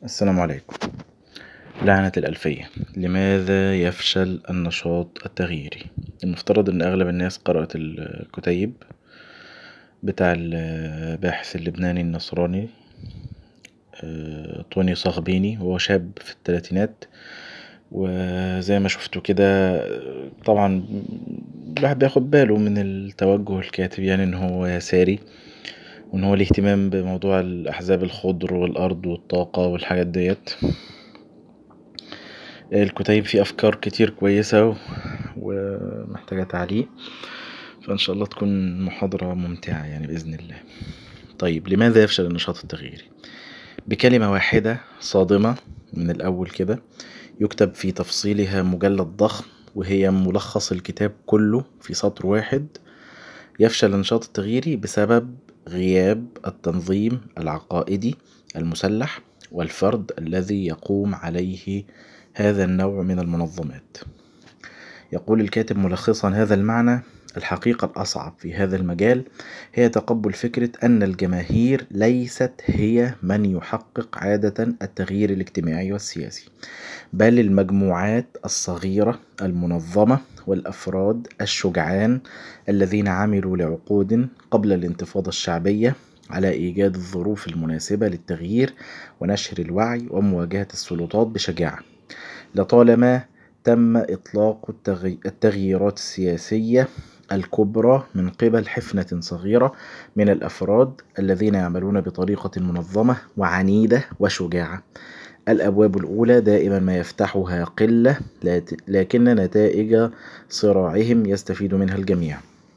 السلام عليكم لعنة الألفية لماذا يفشل النشاط التغييري المفترض ان اغلب الناس قرأت الكتيب بتاع الباحث اللبناني النصراني توني صغبيني وهو شاب في التلاتينات وزي ما شوفتوا كدا طبعا الواحد بياخد باله من التوجه الكاتب يعني ان هو يساري وان هو ليه اهتمام بموضوع الأحزاب الخضر والأرض والطاقة والحاجات ديت الكتيب فيه أفكار كتير كويسة ومحتاجة تعليق فا ان شاء الله تكون محاضرة ممتعة يعني بإذن الله طيب لماذا يفشل النشاط التغييري بكلمة واحدة صادمة من الأول كدا يكتب في تفصيلها مجلد ضخم وهي ملخص الكتاب كله في سطر واحد يفشل النشاط التغييري بسبب غياب التنظيم العقائدي المسلح والفرد الذي يقوم عليه هذا النوع من المنظمات يقول الكاتب ملخصا هذا المعنى الحقيقة الأصعب في هذا المجال هي تقبل فكرة أن الجماهير ليست هي من يحقق عادة التغيير الاجتماعي والسياسي بل المجموعات الصغيرة المنظمة والأفراد الشجعان الذين عملوا لعقود قبل الانتفاضة الشعبية على إيجاد الظروف المناسبة للتغيير ونشر الوعي ومواجهة السلطات بشجاعة لطالما تم إطلاق التغييرات السياسية الكبرى من قبل حفنة صغيرة من الأفراد الذين يعملون بطريقة منظمة وعنيدة وشجاعة الأبواب الأولى دائما ما يفتحها قلة لكن نتائج صراعهم يستفيد منها الجميع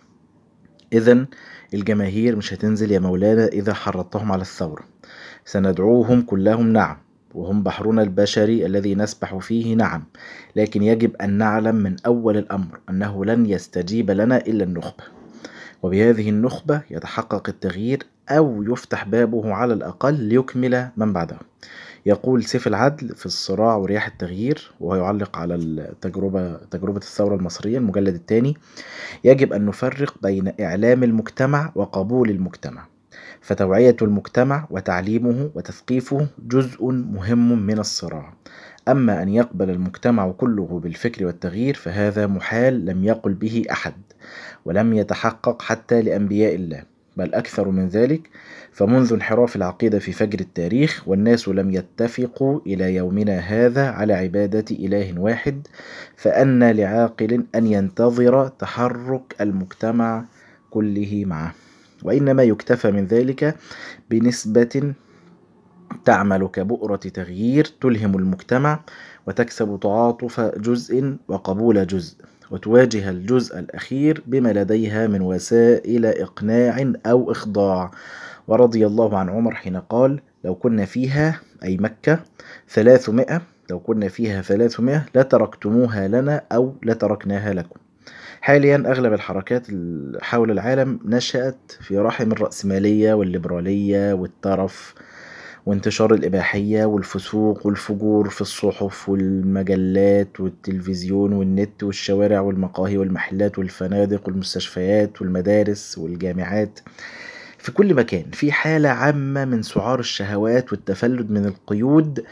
إذا الجماهير مش هتنزل يا مولانا إذا حرضتهم على الثورة سندعوهم كلهم نعم وهم بحرنا البشري الذي نسبح فيه نعم لكن يجب أن نعلم من أول الأمر أنه لن يستجيب لنا إلا النخبة وبهذه النخبة يتحقق التغيير أو يفتح بابه على الأقل ليكمل من بعده يقول سيف العدل في الصراع ورياح التغيير وهو يعلق على التجربة تجربة الثورة المصرية المجلد الثاني يجب أن نفرق بين إعلام المجتمع وقبول المجتمع فتوعية المجتمع وتعليمه وتثقيفه جزء مهم من الصراع أما أن يقبل المجتمع كله بالفكر والتغيير فهذا محال لم يقل به أحد ولم يتحقق حتى لأنبياء الله بل أكثر من ذلك فمنذ انحراف العقيدة في فجر التاريخ والناس لم يتفقوا إلى يومنا هذا على عبادة إله واحد فأنى لعاقل أن ينتظر تحرك المجتمع كله معه وإنما يكتفى من ذلك بنسبة تعمل كبؤرة تغيير تلهم المجتمع وتكسب تعاطف جزء وقبول جزء وتواجه الجزء الأخير بما لديها من وسائل إقناع أو إخضاع ورضي الله عن عمر حين قال لو كنا فيها أي مكة ثلاثمائة لو كنا فيها ثلاثمائة لتركتموها لنا أو لتركناها لكم حاليا أغلب الحركات حول العالم نشأت في رحم الرأسمالية والليبرالية والترف وانتشار الإباحية والفسوق والفجور في الصحف والمجلات والتلفزيون والنت والشوارع والمقاهي والمحلات والفنادق والمستشفيات والمدارس والجامعات في كل مكان في حالة عامة من سعار الشهوات والتفلت من القيود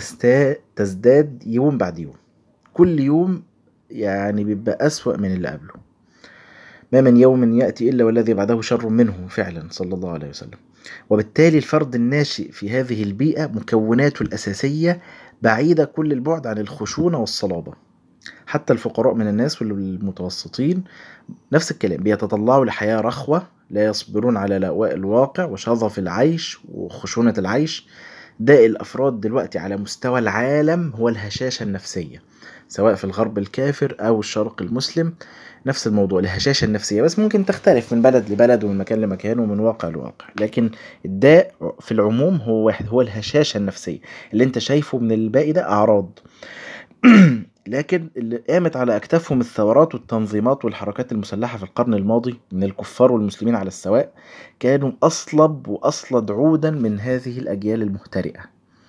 تزداد يوم بعد يوم كل يوم يعني بيبقى أسوأ من اللي قبله ما من يوم يأتي إلا والذي بعده شر منه فعلا صلى الله عليه وسلم وبالتالي الفرد الناشئ في هذه البيئة مكوناته الأساسية بعيدة كل البعد عن الخشونة والصلابة حتى الفقراء من الناس والمتوسطين نفس الكلام بيتطلعوا لحياة رخوة لا يصبرون على لأواء الواقع وشظف العيش وخشونة العيش داء الأفراد دلوقتي على مستوى العالم هو الهشاشة النفسية سواء في الغرب الكافر أو الشرق المسلم نفس الموضوع الهشاشة النفسية بس ممكن تختلف من بلد لبلد ومن مكان لمكان ومن واقع لواقع لكن الداء في العموم هو واحد هو الهشاشة النفسية اللي انت شايفه من الباقي ده أعراض لكن اللي قامت على أكتافهم الثورات والتنظيمات والحركات المسلحة في القرن الماضي من الكفار والمسلمين على السواء كانوا أصلب وأصلد عودا من هذه الأجيال المهترئة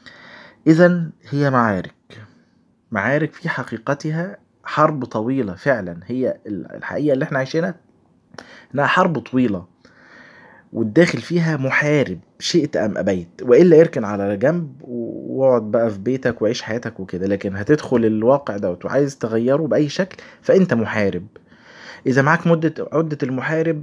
إذا هي معارك معارك في حقيقتها حرب طويلة فعلا هي الحقيقة اللي احنا عايشينها انها حرب طويلة والداخل فيها محارب شئت ام ابيت والا يركن على جنب واقعد بقى في بيتك وعيش حياتك وكده لكن هتدخل الواقع دوت وعايز تغيره بأي شكل فأنت محارب إذا معاك مدة عدة المحارب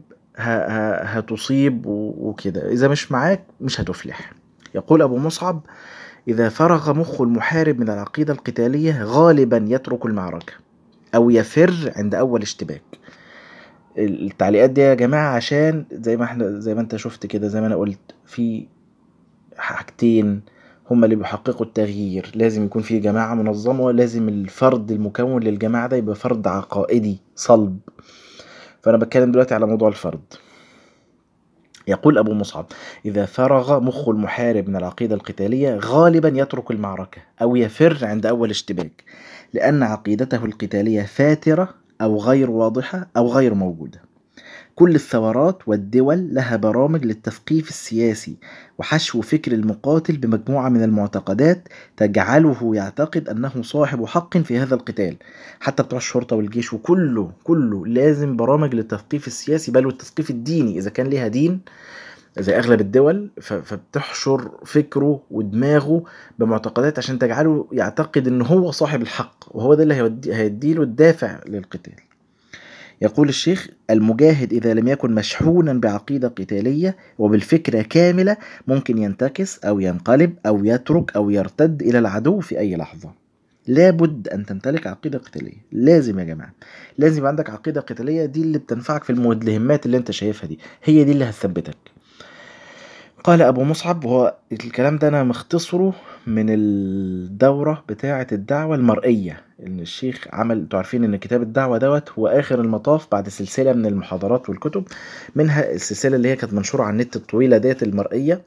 هتصيب وكده إذا مش معاك مش هتفلح يقول أبو مصعب إذا فرغ مخ المحارب من العقيدة القتالية غالبا يترك المعركة أو يفر عند أول اشتباك التعليقات دي يا جماعة عشان زي ما احنا زي ما انت شفت كده زي ما انا قلت في حاجتين هما اللي بيحققوا التغيير لازم يكون في جماعة منظمة لازم الفرد المكون للجماعة ده يبقى فرد عقائدي صلب فأنا بتكلم دلوقتي على موضوع الفرد يقول أبو مصعب إذا فرغ مخ المحارب من العقيدة القتالية غالبا يترك المعركة أو يفر عند أول اشتباك لأن عقيدته القتالية فاترة أو غير واضحة أو غير موجودة كل الثورات والدول لها برامج للتثقيف السياسي وحشو فكر المقاتل بمجموعة من المعتقدات تجعله يعتقد أنه صاحب حق في هذا القتال حتى بتوع الشرطة والجيش وكله كله لازم برامج للتثقيف السياسي بل والتثقيف الديني إذا كان ليها دين زي اغلب الدول فبتحشر فكره ودماغه بمعتقدات عشان تجعله يعتقد ان هو صاحب الحق وهو ده اللي هيديله الدافع للقتال يقول الشيخ المجاهد إذا لم يكن مشحونا بعقيدة قتالية وبالفكرة كاملة ممكن ينتكس أو ينقلب أو يترك أو يرتد إلى العدو في أي لحظة لابد أن تمتلك عقيدة قتالية لازم يا جماعة لازم يبقى عندك عقيدة قتالية دي اللي بتنفعك في المهمات اللي انت شايفها دي هي دي اللي هتثبتك قال أبو مصعب وهو الكلام ده أنا مختصره من الدورة بتاعة الدعوة المرئية إن الشيخ عمل تعرفين إن كتاب الدعوة دوت هو آخر المطاف بعد سلسلة من المحاضرات والكتب منها السلسلة اللي هي كانت منشورة على النت الطويلة ديت المرئية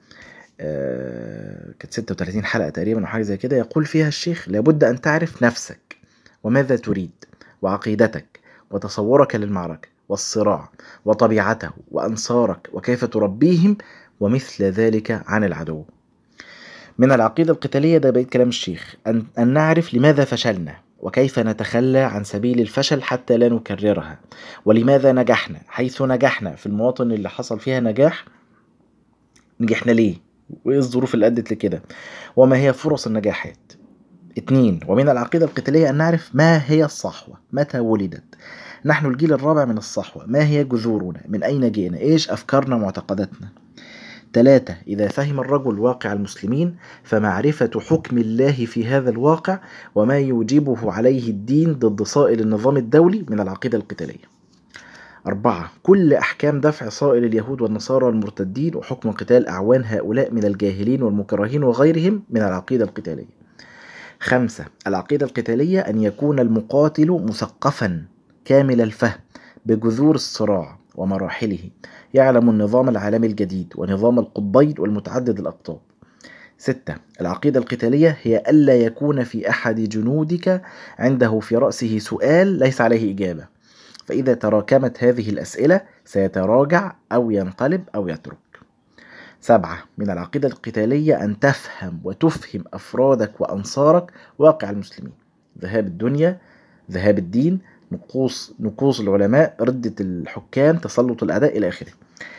آه كانت 36 حلقة تقريبا أو حاجة زي كده يقول فيها الشيخ لابد أن تعرف نفسك وماذا تريد وعقيدتك وتصورك للمعركة والصراع وطبيعته وأنصارك وكيف تربيهم ومثل ذلك عن العدو من العقيدة القتالية ده بقيت كلام الشيخ أن, أن نعرف لماذا فشلنا وكيف نتخلى عن سبيل الفشل حتى لا نكررها ولماذا نجحنا حيث نجحنا في المواطن اللي حصل فيها نجاح نجحنا ليه وايه الظروف اللي ادت لكده وما هي فرص النجاحات اتنين ومن العقيدة القتالية أن نعرف ما هي الصحوة متى ولدت نحن الجيل الرابع من الصحوة ما هي جذورنا من أين جئنا إيش أفكارنا معتقداتنا ثلاثة إذا فهم الرجل واقع المسلمين فمعرفة حكم الله في هذا الواقع وما يوجبه عليه الدين ضد صائل النظام الدولي من العقيدة القتالية أربعة كل أحكام دفع صائل اليهود والنصارى المرتدين وحكم قتال أعوان هؤلاء من الجاهلين والمكرهين وغيرهم من العقيدة القتالية خمسة العقيدة القتالية أن يكون المقاتل مثقفا كامل الفهم بجذور الصراع ومراحله يعلم النظام العالمي الجديد ونظام القطبين والمتعدد الأقطاب ستة العقيدة القتالية هي ألا يكون في أحد جنودك عنده في رأسه سؤال ليس عليه إجابة فإذا تراكمت هذه الأسئلة سيتراجع أو ينقلب أو يترك سبعة من العقيدة القتالية أن تفهم وتفهم أفرادك وأنصارك واقع المسلمين ذهاب الدنيا ذهاب الدين نقوص نقوص العلماء ردة الحكام تسلط الأعداء إلى آخره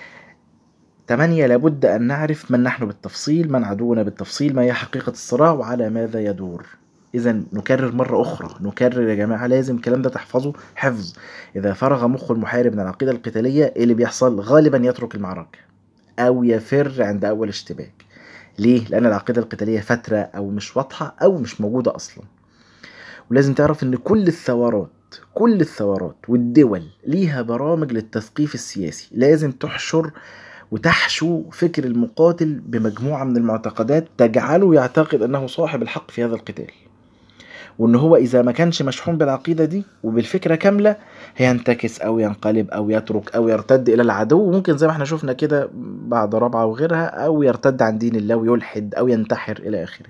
ثمانية لابد أن نعرف من نحن بالتفصيل من عدونا بالتفصيل ما هي حقيقة الصراع وعلى ماذا يدور إذا نكرر مرة أخرى نكرر يا جماعة لازم الكلام ده تحفظه حفظ إذا فرغ مخ المحارب من العقيدة القتالية إيه اللي بيحصل غالبا يترك المعركة أو يفر عند أول اشتباك ليه؟ لأن العقيدة القتالية فترة أو مش واضحة أو مش موجودة أصلا ولازم تعرف إن كل الثورات كل الثورات والدول ليها برامج للتثقيف السياسي لازم تحشر وتحشو فكر المقاتل بمجموعة من المعتقدات تجعله يعتقد أنه صاحب الحق في هذا القتال وان هو اذا ما كانش مشحون بالعقيده دي وبالفكره كامله هينتكس او ينقلب او يترك او يرتد الى العدو وممكن زي ما احنا شفنا كده بعد رابعه وغيرها او يرتد عن دين الله ويلحد او ينتحر الى اخره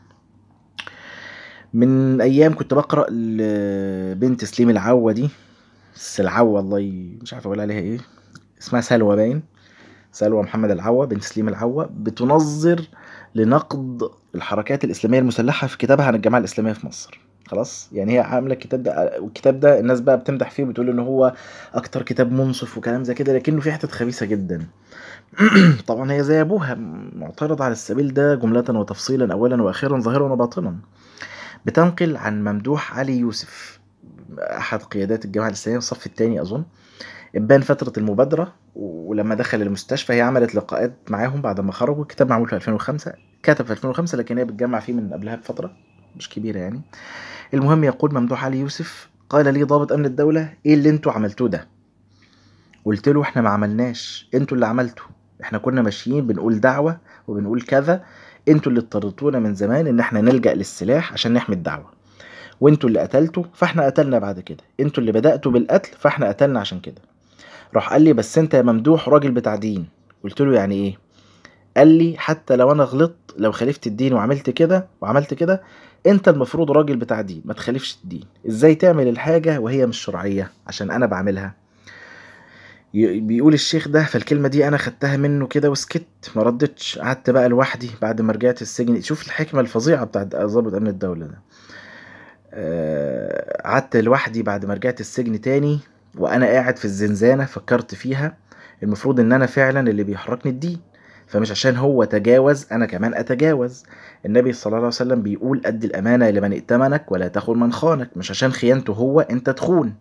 من ايام كنت بقرا لبنت سليم العوه دي العوه الله مش عارف اقول عليها ايه اسمها سلوى باين سلوى محمد العوة بنت سليم العوة بتنظر لنقد الحركات الإسلامية المسلحة في كتابها عن الجماعة الإسلامية في مصر خلاص يعني هي عامله الكتاب ده والكتاب ده الناس بقى بتمدح فيه وبتقول ان هو اكتر كتاب منصف وكلام زي كده لكنه فيه حتت خبيثه جدا طبعا هي زي ابوها معترض على السبيل ده جمله وتفصيلا اولا واخيرا ظاهرا وباطنا بتنقل عن ممدوح علي يوسف احد قيادات الجامعه الاسلاميه الصف الثاني اظن ابان فتره المبادره ولما دخل المستشفى هي عملت لقاءات معاهم بعد ما خرجوا الكتاب معمول في 2005 كتب في 2005 لكن هي بتجمع فيه من قبلها بفتره مش كبيره يعني المهم يقول ممدوح علي يوسف قال لي ضابط امن الدوله ايه اللي انتوا عملتوه ده قلت له احنا ما عملناش انتوا اللي عملتوا احنا كنا ماشيين بنقول دعوه وبنقول كذا انتوا اللي اضطرتونا من زمان ان احنا نلجا للسلاح عشان نحمي الدعوه وانتوا اللي قتلتوا فاحنا قتلنا بعد كده انتوا اللي بداتوا بالقتل فاحنا قتلنا عشان كده راح قال لي بس انت يا ممدوح راجل بتاع دين قلت له يعني ايه قال لي حتى لو انا غلطت لو خالفت الدين وعملت كده وعملت كده انت المفروض راجل بتاع دين ما تخالفش الدين ازاي تعمل الحاجة وهي مش شرعية عشان انا بعملها بيقول الشيخ ده فالكلمة دي انا خدتها منه كده وسكت ما ردتش قعدت بقى لوحدي بعد ما رجعت السجن شوف الحكمة الفظيعة بتاعت ضابط امن الدولة ده آه، قعدت لوحدي بعد ما رجعت السجن تاني وانا قاعد في الزنزانة فكرت فيها المفروض ان انا فعلا اللي بيحركني الدين فمش عشان هو تجاوز انا كمان اتجاوز النبي صلى الله عليه وسلم بيقول ادي الامانه لمن ائتمنك ولا تخون من خانك مش عشان خيانته هو انت تخون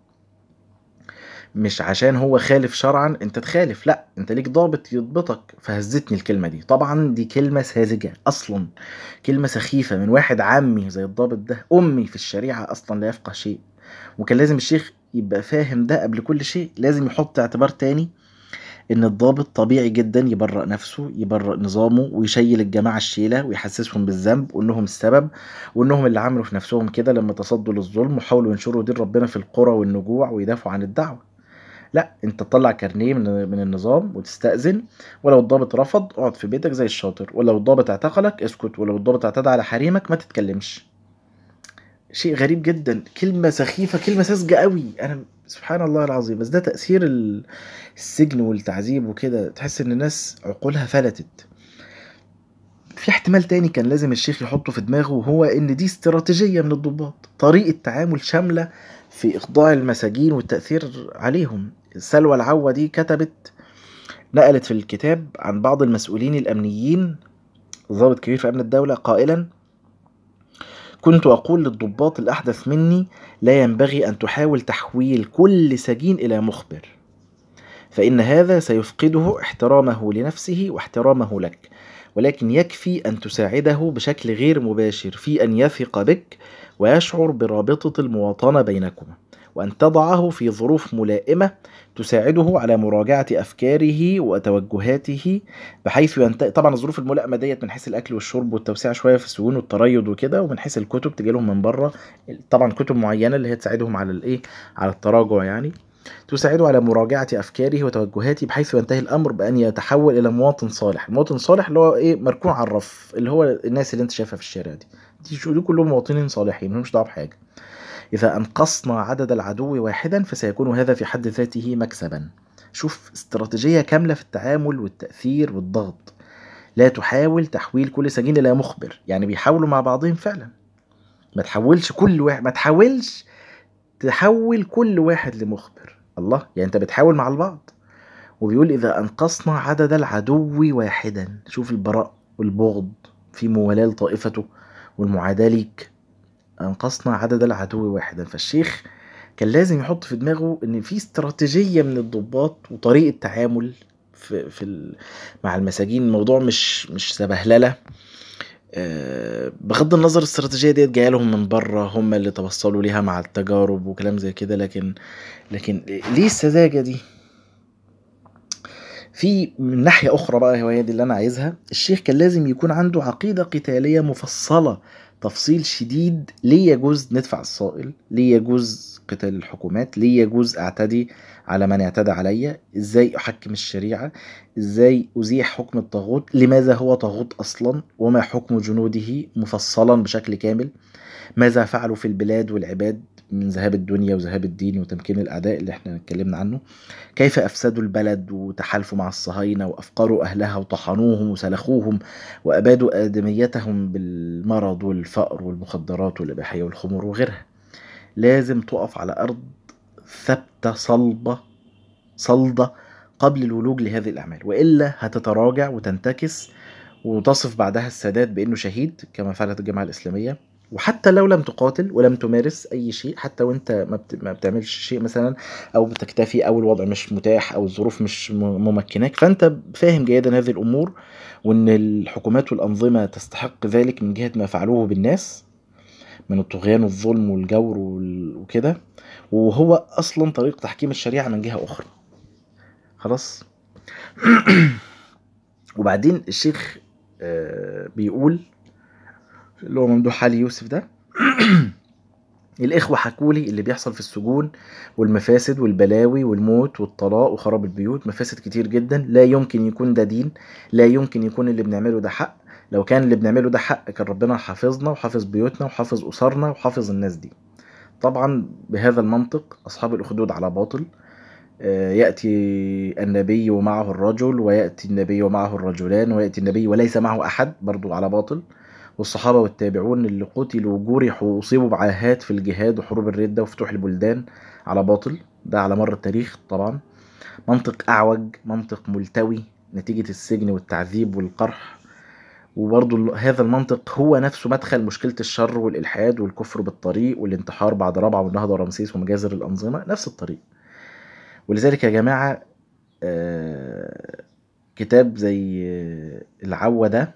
مش عشان هو خالف شرعا انت تخالف لا انت ليك ضابط يضبطك فهزتني الكلمه دي طبعا دي كلمه ساذجه اصلا كلمه سخيفه من واحد عمي زي الضابط ده امي في الشريعه اصلا لا يفقه شيء وكان لازم الشيخ يبقى فاهم ده قبل كل شيء لازم يحط اعتبار تاني ان الضابط طبيعي جدا يبرأ نفسه يبرأ نظامه ويشيل الجماعة الشيلة ويحسسهم بالذنب وانهم السبب وانهم اللي عملوا في نفسهم كده لما تصدوا للظلم وحاولوا ينشروا دين ربنا في القرى والنجوع ويدافعوا عن الدعوة لا انت تطلع كارنيه من, من النظام وتستأذن ولو الضابط رفض اقعد في بيتك زي الشاطر ولو الضابط اعتقلك اسكت ولو الضابط اعتدى على حريمك ما تتكلمش شيء غريب جدا كلمة سخيفة كلمة ساذجة قوي انا سبحان الله العظيم بس ده تأثير السجن والتعذيب وكده تحس ان الناس عقولها فلتت في احتمال تاني كان لازم الشيخ يحطه في دماغه وهو ان دي استراتيجية من الضباط طريقة تعامل شاملة في اخضاع المساجين والتأثير عليهم سلوى العوة دي كتبت نقلت في الكتاب عن بعض المسؤولين الأمنيين ضابط كبير في أمن الدولة قائلا كنت أقول للضباط الأحدث مني لا ينبغي أن تحاول تحويل كل سجين إلى مخبر فإن هذا سيفقده احترامه لنفسه واحترامه لك ولكن يكفي أن تساعده بشكل غير مباشر في أن يثق بك ويشعر برابطة المواطنة بينكما وأن تضعه في ظروف ملائمة تساعده على مراجعة أفكاره وتوجهاته بحيث ينتهي طبعا الظروف الملائمة ديت من حيث الأكل والشرب والتوسيع شوية في السجون والتريض وكده ومن حيث الكتب تجي لهم من بره طبعا كتب معينة اللي هي تساعدهم على الإيه على التراجع يعني تساعده على مراجعة أفكاره وتوجهاته بحيث ينتهي الأمر بأن يتحول إلى مواطن صالح المواطن الصالح اللي هو إيه مركون على الرف اللي هو الناس اللي أنت شايفها في الشارع دي دي كلهم مواطنين صالحين مش دعوة بحاجة إذا أنقصنا عدد العدو واحدا فسيكون هذا في حد ذاته مكسبا شوف استراتيجية كاملة في التعامل والتأثير والضغط لا تحاول تحويل كل سجين إلى مخبر يعني بيحاولوا مع بعضهم فعلا ما تحولش كل واحد ما تحاولش تحول كل واحد لمخبر الله يعني انت بتحاول مع البعض وبيقول إذا أنقصنا عدد العدو واحدا شوف البراء والبغض في موالاة لطائفته والمعاداة ليك أنقصنا عدد العدو واحدا فالشيخ كان لازم يحط في دماغه ان في استراتيجية من الضباط وطريقة تعامل في, في مع المساجين الموضوع مش مش سبهلله آه، بغض النظر الاستراتيجيه ديت جايه لهم من بره هم اللي توصلوا ليها مع التجارب وكلام زي كده لكن لكن ليه السذاجه دي في من ناحيه اخرى بقى هي دي اللي انا عايزها الشيخ كان لازم يكون عنده عقيده قتاليه مفصله تفصيل شديد ليه يجوز ندفع الصائل ليه يجوز قتال الحكومات ليه يجوز اعتدي على من اعتدى علي ازاي احكم الشريعة ازاي ازيح حكم الطاغوت لماذا هو طاغوت اصلا وما حكم جنوده مفصلا بشكل كامل ماذا فعلوا في البلاد والعباد من ذهاب الدنيا وذهاب الدين وتمكين الأعداء اللي احنا اتكلمنا عنه كيف أفسدوا البلد وتحالفوا مع الصهاينة وأفقروا أهلها وطحنوهم وسلخوهم وأبادوا آدميتهم بالمرض والفقر والمخدرات والإباحية والخمور وغيرها لازم تقف على أرض ثابتة صلبة صلدة قبل الولوج لهذه الأعمال وإلا هتتراجع وتنتكس وتصف بعدها السادات بأنه شهيد كما فعلت الجماعة الإسلامية وحتى لو لم تقاتل ولم تمارس اي شيء حتى وانت ما, بت... ما بتعملش شيء مثلا او بتكتفي او الوضع مش متاح او الظروف مش ممكناك فانت فاهم جيدا هذه الامور وان الحكومات والانظمه تستحق ذلك من جهه ما فعلوه بالناس من الطغيان والظلم والجور وكده وهو اصلا طريق تحكيم الشريعه من جهه اخرى خلاص وبعدين الشيخ آه، بيقول اللي هو ممدوح علي يوسف ده الإخوة حكولي اللي بيحصل في السجون والمفاسد والبلاوي والموت والطلاق وخراب البيوت مفاسد كتير جدا لا يمكن يكون ده دين لا يمكن يكون اللي بنعمله ده حق لو كان اللي بنعمله ده حق كان ربنا حافظنا وحافظ بيوتنا وحافظ أسرنا وحافظ الناس دي طبعا بهذا المنطق أصحاب الأخدود على باطل آه، يأتي النبي ومعه الرجل ويأتي النبي ومعه الرجلان ويأتي النبي وليس معه أحد برضو على باطل والصحابة والتابعون اللي قتلوا وجرحوا وأصيبوا بعاهات في الجهاد وحروب الردة وفتوح البلدان على باطل ده على مر التاريخ طبعا منطق أعوج منطق ملتوي نتيجة السجن والتعذيب والقرح وبرضه هذا المنطق هو نفسه مدخل مشكلة الشر والإلحاد والكفر بالطريق والانتحار بعد رابعة والنهضة ورمسيس ومجازر الأنظمة نفس الطريق ولذلك يا جماعة آه، كتاب زي العوة ده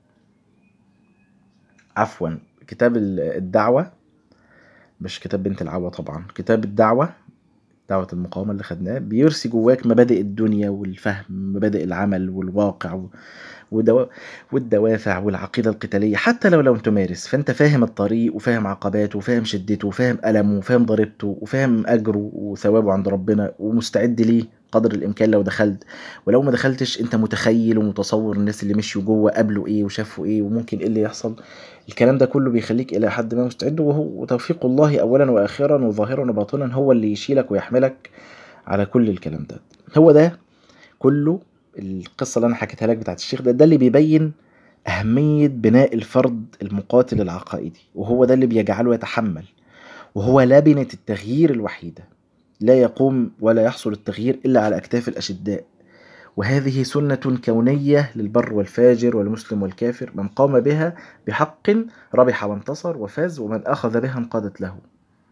عفوا كتاب الدعوة مش كتاب بنت العوة طبعا كتاب الدعوة دعوة المقاومة اللي خدناه بيرسي جواك مبادئ الدنيا والفهم مبادئ العمل والواقع والدوافع والعقيدة القتالية حتى لو لم تمارس فانت فاهم الطريق وفاهم عقباته وفاهم شدته وفاهم ألمه وفاهم ضريبته وفاهم أجره وثوابه عند ربنا ومستعد ليه قدر الامكان لو دخلت ولو ما دخلتش انت متخيل ومتصور الناس اللي مشيوا جوه قابلوا ايه وشافوا ايه وممكن ايه اللي يحصل الكلام ده كله بيخليك الى حد ما مستعد وهو توفيق الله اولا واخرا وظاهرا وباطنا هو اللي يشيلك ويحملك على كل الكلام ده هو ده كله القصه اللي انا حكيتها لك بتاعت الشيخ ده ده اللي بيبين اهميه بناء الفرد المقاتل العقائدي وهو ده اللي بيجعله يتحمل وهو لبنه التغيير الوحيده لا يقوم ولا يحصل التغيير إلا على أكتاف الأشداء وهذه سنة كونية للبر والفاجر والمسلم والكافر من قام بها بحق ربح وانتصر وفاز ومن أخذ بها انقادت له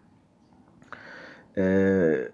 آه،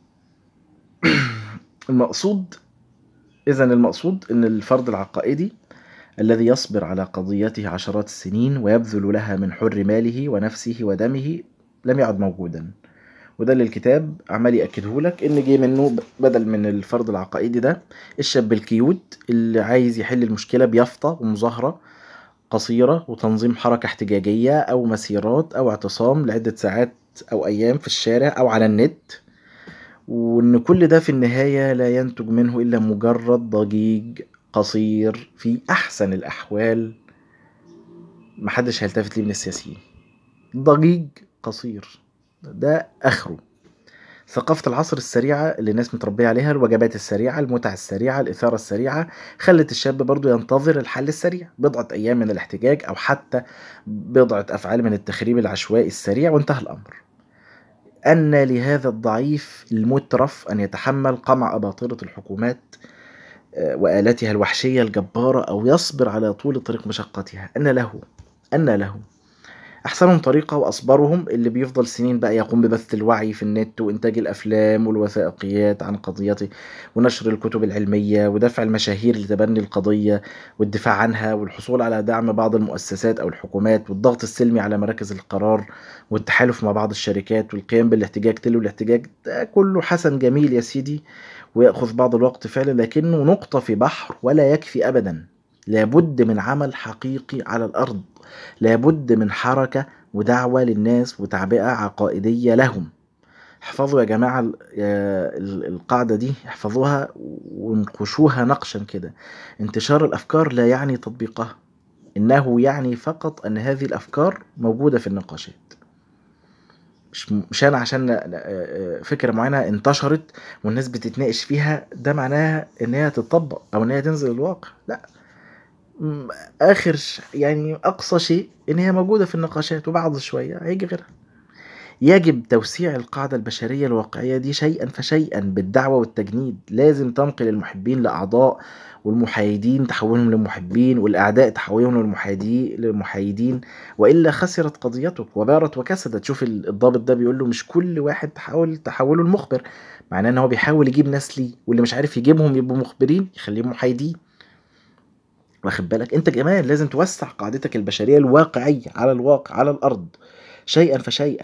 المقصود إذا المقصود أن الفرد العقائدي الذي يصبر على قضيته عشرات السنين ويبذل لها من حر ماله ونفسه ودمه لم يعد موجودا وده اللي الكتاب عمال ياكده لك ان جه منه بدل من الفرض العقائدي ده الشاب الكيوت اللي عايز يحل المشكله بيافطه ومظاهره قصيره وتنظيم حركه احتجاجيه او مسيرات او اعتصام لعده ساعات او ايام في الشارع او على النت وان كل ده في النهايه لا ينتج منه الا مجرد ضجيج قصير في احسن الاحوال محدش هيلتفت ليه من السياسيين ضجيج قصير ده اخره ثقافة العصر السريعة اللي الناس متربية عليها الوجبات السريعة المتع السريعة الإثارة السريعة خلت الشاب برضو ينتظر الحل السريع بضعة أيام من الاحتجاج أو حتى بضعة أفعال من التخريب العشوائي السريع وانتهى الأمر أن لهذا الضعيف المترف أن يتحمل قمع أباطرة الحكومات آه، وآلاتها الوحشية الجبارة أو يصبر على طول طريق مشقتها أن له أن له احسنهم طريقه واصبرهم اللي بيفضل سنين بقى يقوم ببث الوعي في النت وانتاج الافلام والوثائقيات عن قضيته ونشر الكتب العلميه ودفع المشاهير لتبني القضيه والدفاع عنها والحصول على دعم بعض المؤسسات او الحكومات والضغط السلمي على مراكز القرار والتحالف مع بعض الشركات والقيام بالاحتجاج تلو الاحتجاج ده كله حسن جميل يا سيدي ويأخذ بعض الوقت فعلا لكنه نقطة في بحر ولا يكفي أبدا لابد من عمل حقيقي على الأرض لابد من حركة ودعوة للناس وتعبئة عقائدية لهم احفظوا يا جماعة القاعدة دي احفظوها وانقشوها نقشا كده انتشار الأفكار لا يعني تطبيقها إنه يعني فقط أن هذه الأفكار موجودة في النقاشات مش مش انا عشان فكره معينه انتشرت والناس بتتناقش فيها ده معناها ان هي تتطبق او ان هي تنزل الواقع لا اخر يعني اقصى شيء ان هي موجوده في النقاشات وبعد شويه هيجي غيرها يجب توسيع القاعدة البشرية الواقعية دي شيئا فشيئا بالدعوة والتجنيد لازم تنقل المحبين لأعضاء والمحايدين تحولهم لمحبين والأعداء تحولهم لمحايدين وإلا خسرت قضيتك وبارت وكسدت شوف الضابط ده بيقول له مش كل واحد تحاول تحوله المخبر معناه ان هو بيحاول يجيب ناس ليه واللي مش عارف يجيبهم يبقوا مخبرين يخليهم محايدين واخد بالك انت كمان لازم توسع قاعدتك البشريه الواقعيه على الواقع على الارض شيئا فشيئا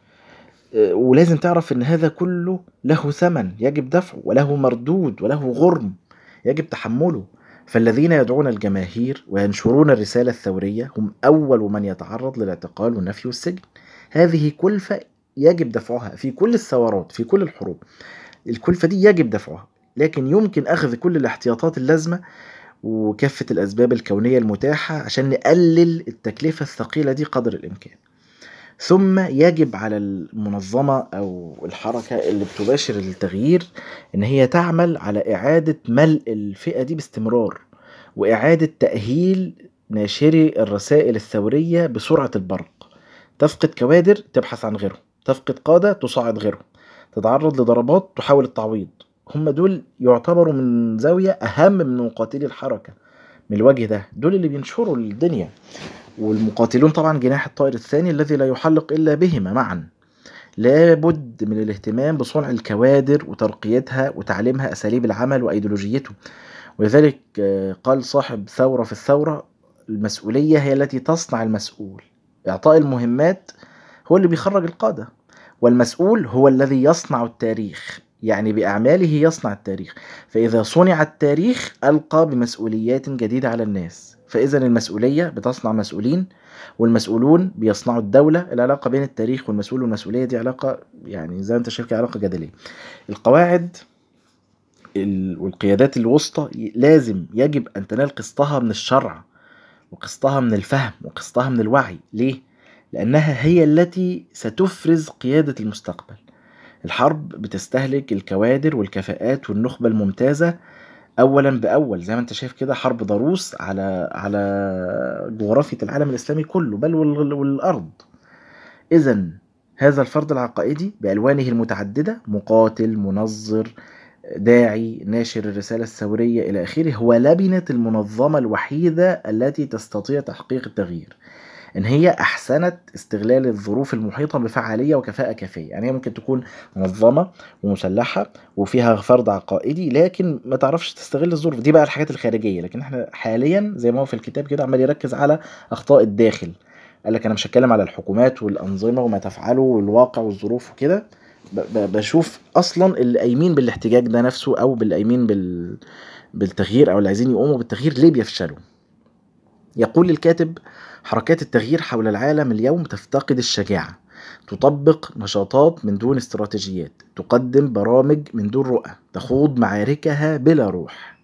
ولازم تعرف ان هذا كله له ثمن يجب دفعه وله مردود وله غرم يجب تحمله فالذين يدعون الجماهير وينشرون الرسالة الثورية هم أول من يتعرض للاعتقال والنفي والسجن هذه كلفة يجب دفعها في كل الثورات في كل الحروب الكلفة دي يجب دفعها لكن يمكن أخذ كل الاحتياطات اللازمة وكافة الأسباب الكونية المتاحة عشان نقلل التكلفة الثقيلة دي قدر الإمكان ثم يجب على المنظمة أو الحركة اللي بتباشر التغيير إن هي تعمل على إعادة ملء الفئة دي باستمرار وإعادة تأهيل ناشري الرسائل الثورية بسرعة البرق تفقد كوادر تبحث عن غيرهم تفقد قادة تصاعد غيرهم تتعرض لضربات تحاول التعويض هم دول يعتبروا من زاوية أهم من مقاتلي الحركة من الوجه ده دول اللي بينشروا الدنيا والمقاتلون طبعا جناح الطائر الثاني الذي لا يحلق إلا بهما معا لابد من الاهتمام بصنع الكوادر وترقيتها وتعليمها أساليب العمل وأيديولوجيته ولذلك قال صاحب ثورة في الثورة المسؤولية هي التي تصنع المسؤول إعطاء المهمات هو اللي بيخرج القادة والمسؤول هو الذي يصنع التاريخ يعني بأعماله يصنع التاريخ فإذا صنع التاريخ ألقى بمسؤوليات جديدة على الناس فإذا المسؤولية بتصنع مسؤولين والمسؤولون بيصنعوا الدولة العلاقة بين التاريخ والمسؤول والمسؤولية دي علاقة يعني زي ما انت شايف علاقة جدلية القواعد والقيادات الوسطى لازم يجب أن تنال قسطها من الشرع وقسطها من الفهم وقسطها من الوعي ليه؟ لأنها هي التي ستفرز قيادة المستقبل الحرب بتستهلك الكوادر والكفاءات والنخبة الممتازة أولا بأول زي ما أنت شايف كده حرب ضروس على على جغرافية العالم الإسلامي كله بل والأرض إذا هذا الفرد العقائدي بألوانه المتعددة مقاتل منظر داعي ناشر الرسالة الثورية إلى آخره هو لبنة المنظمة الوحيدة التي تستطيع تحقيق التغيير ان هي احسنت استغلال الظروف المحيطه بفعاليه وكفاءه كافيه يعني هي ممكن تكون منظمه ومسلحه وفيها فرد عقائدي لكن ما تعرفش تستغل الظروف دي بقى الحاجات الخارجيه لكن احنا حاليا زي ما هو في الكتاب كده عمال يركز على اخطاء الداخل قال لك انا مش هتكلم على الحكومات والانظمه وما تفعله والواقع والظروف وكده بشوف اصلا اللي قايمين بالاحتجاج ده نفسه او باللي قايمين بال بالتغيير او اللي عايزين يقوموا بالتغيير ليه بيفشلوا يقول الكاتب حركات التغيير حول العالم اليوم تفتقد الشجاعة تطبق نشاطات من دون استراتيجيات تقدم برامج من دون رؤى تخوض معاركها بلا روح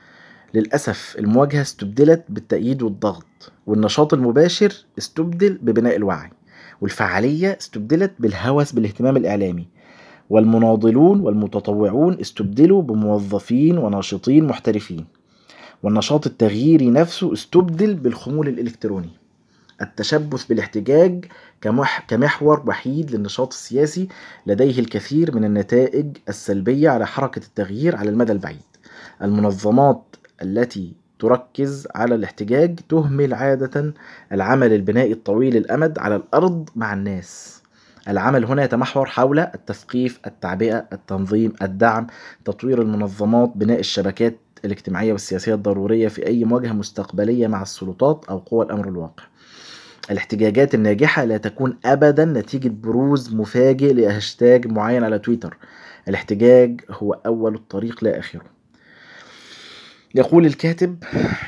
للأسف المواجهة استبدلت بالتأييد والضغط والنشاط المباشر استبدل ببناء الوعي والفعالية استبدلت بالهوس بالاهتمام الإعلامي والمناضلون والمتطوعون استبدلوا بموظفين وناشطين محترفين والنشاط التغييري نفسه استبدل بالخمول الإلكتروني التشبث بالاحتجاج كمحور وحيد للنشاط السياسي لديه الكثير من النتائج السلبية على حركة التغيير على المدى البعيد المنظمات التي تركز على الاحتجاج تهمل عادة العمل البنائي الطويل الأمد على الأرض مع الناس العمل هنا يتمحور حول التثقيف التعبئة التنظيم الدعم تطوير المنظمات بناء الشبكات الاجتماعية والسياسية الضرورية في أي مواجهة مستقبلية مع السلطات أو قوى الأمر الواقع الاحتجاجات الناجحة لا تكون أبدا نتيجة بروز مفاجئ لهاشتاج معين على تويتر الاحتجاج هو أول الطريق لا آخره يقول الكاتب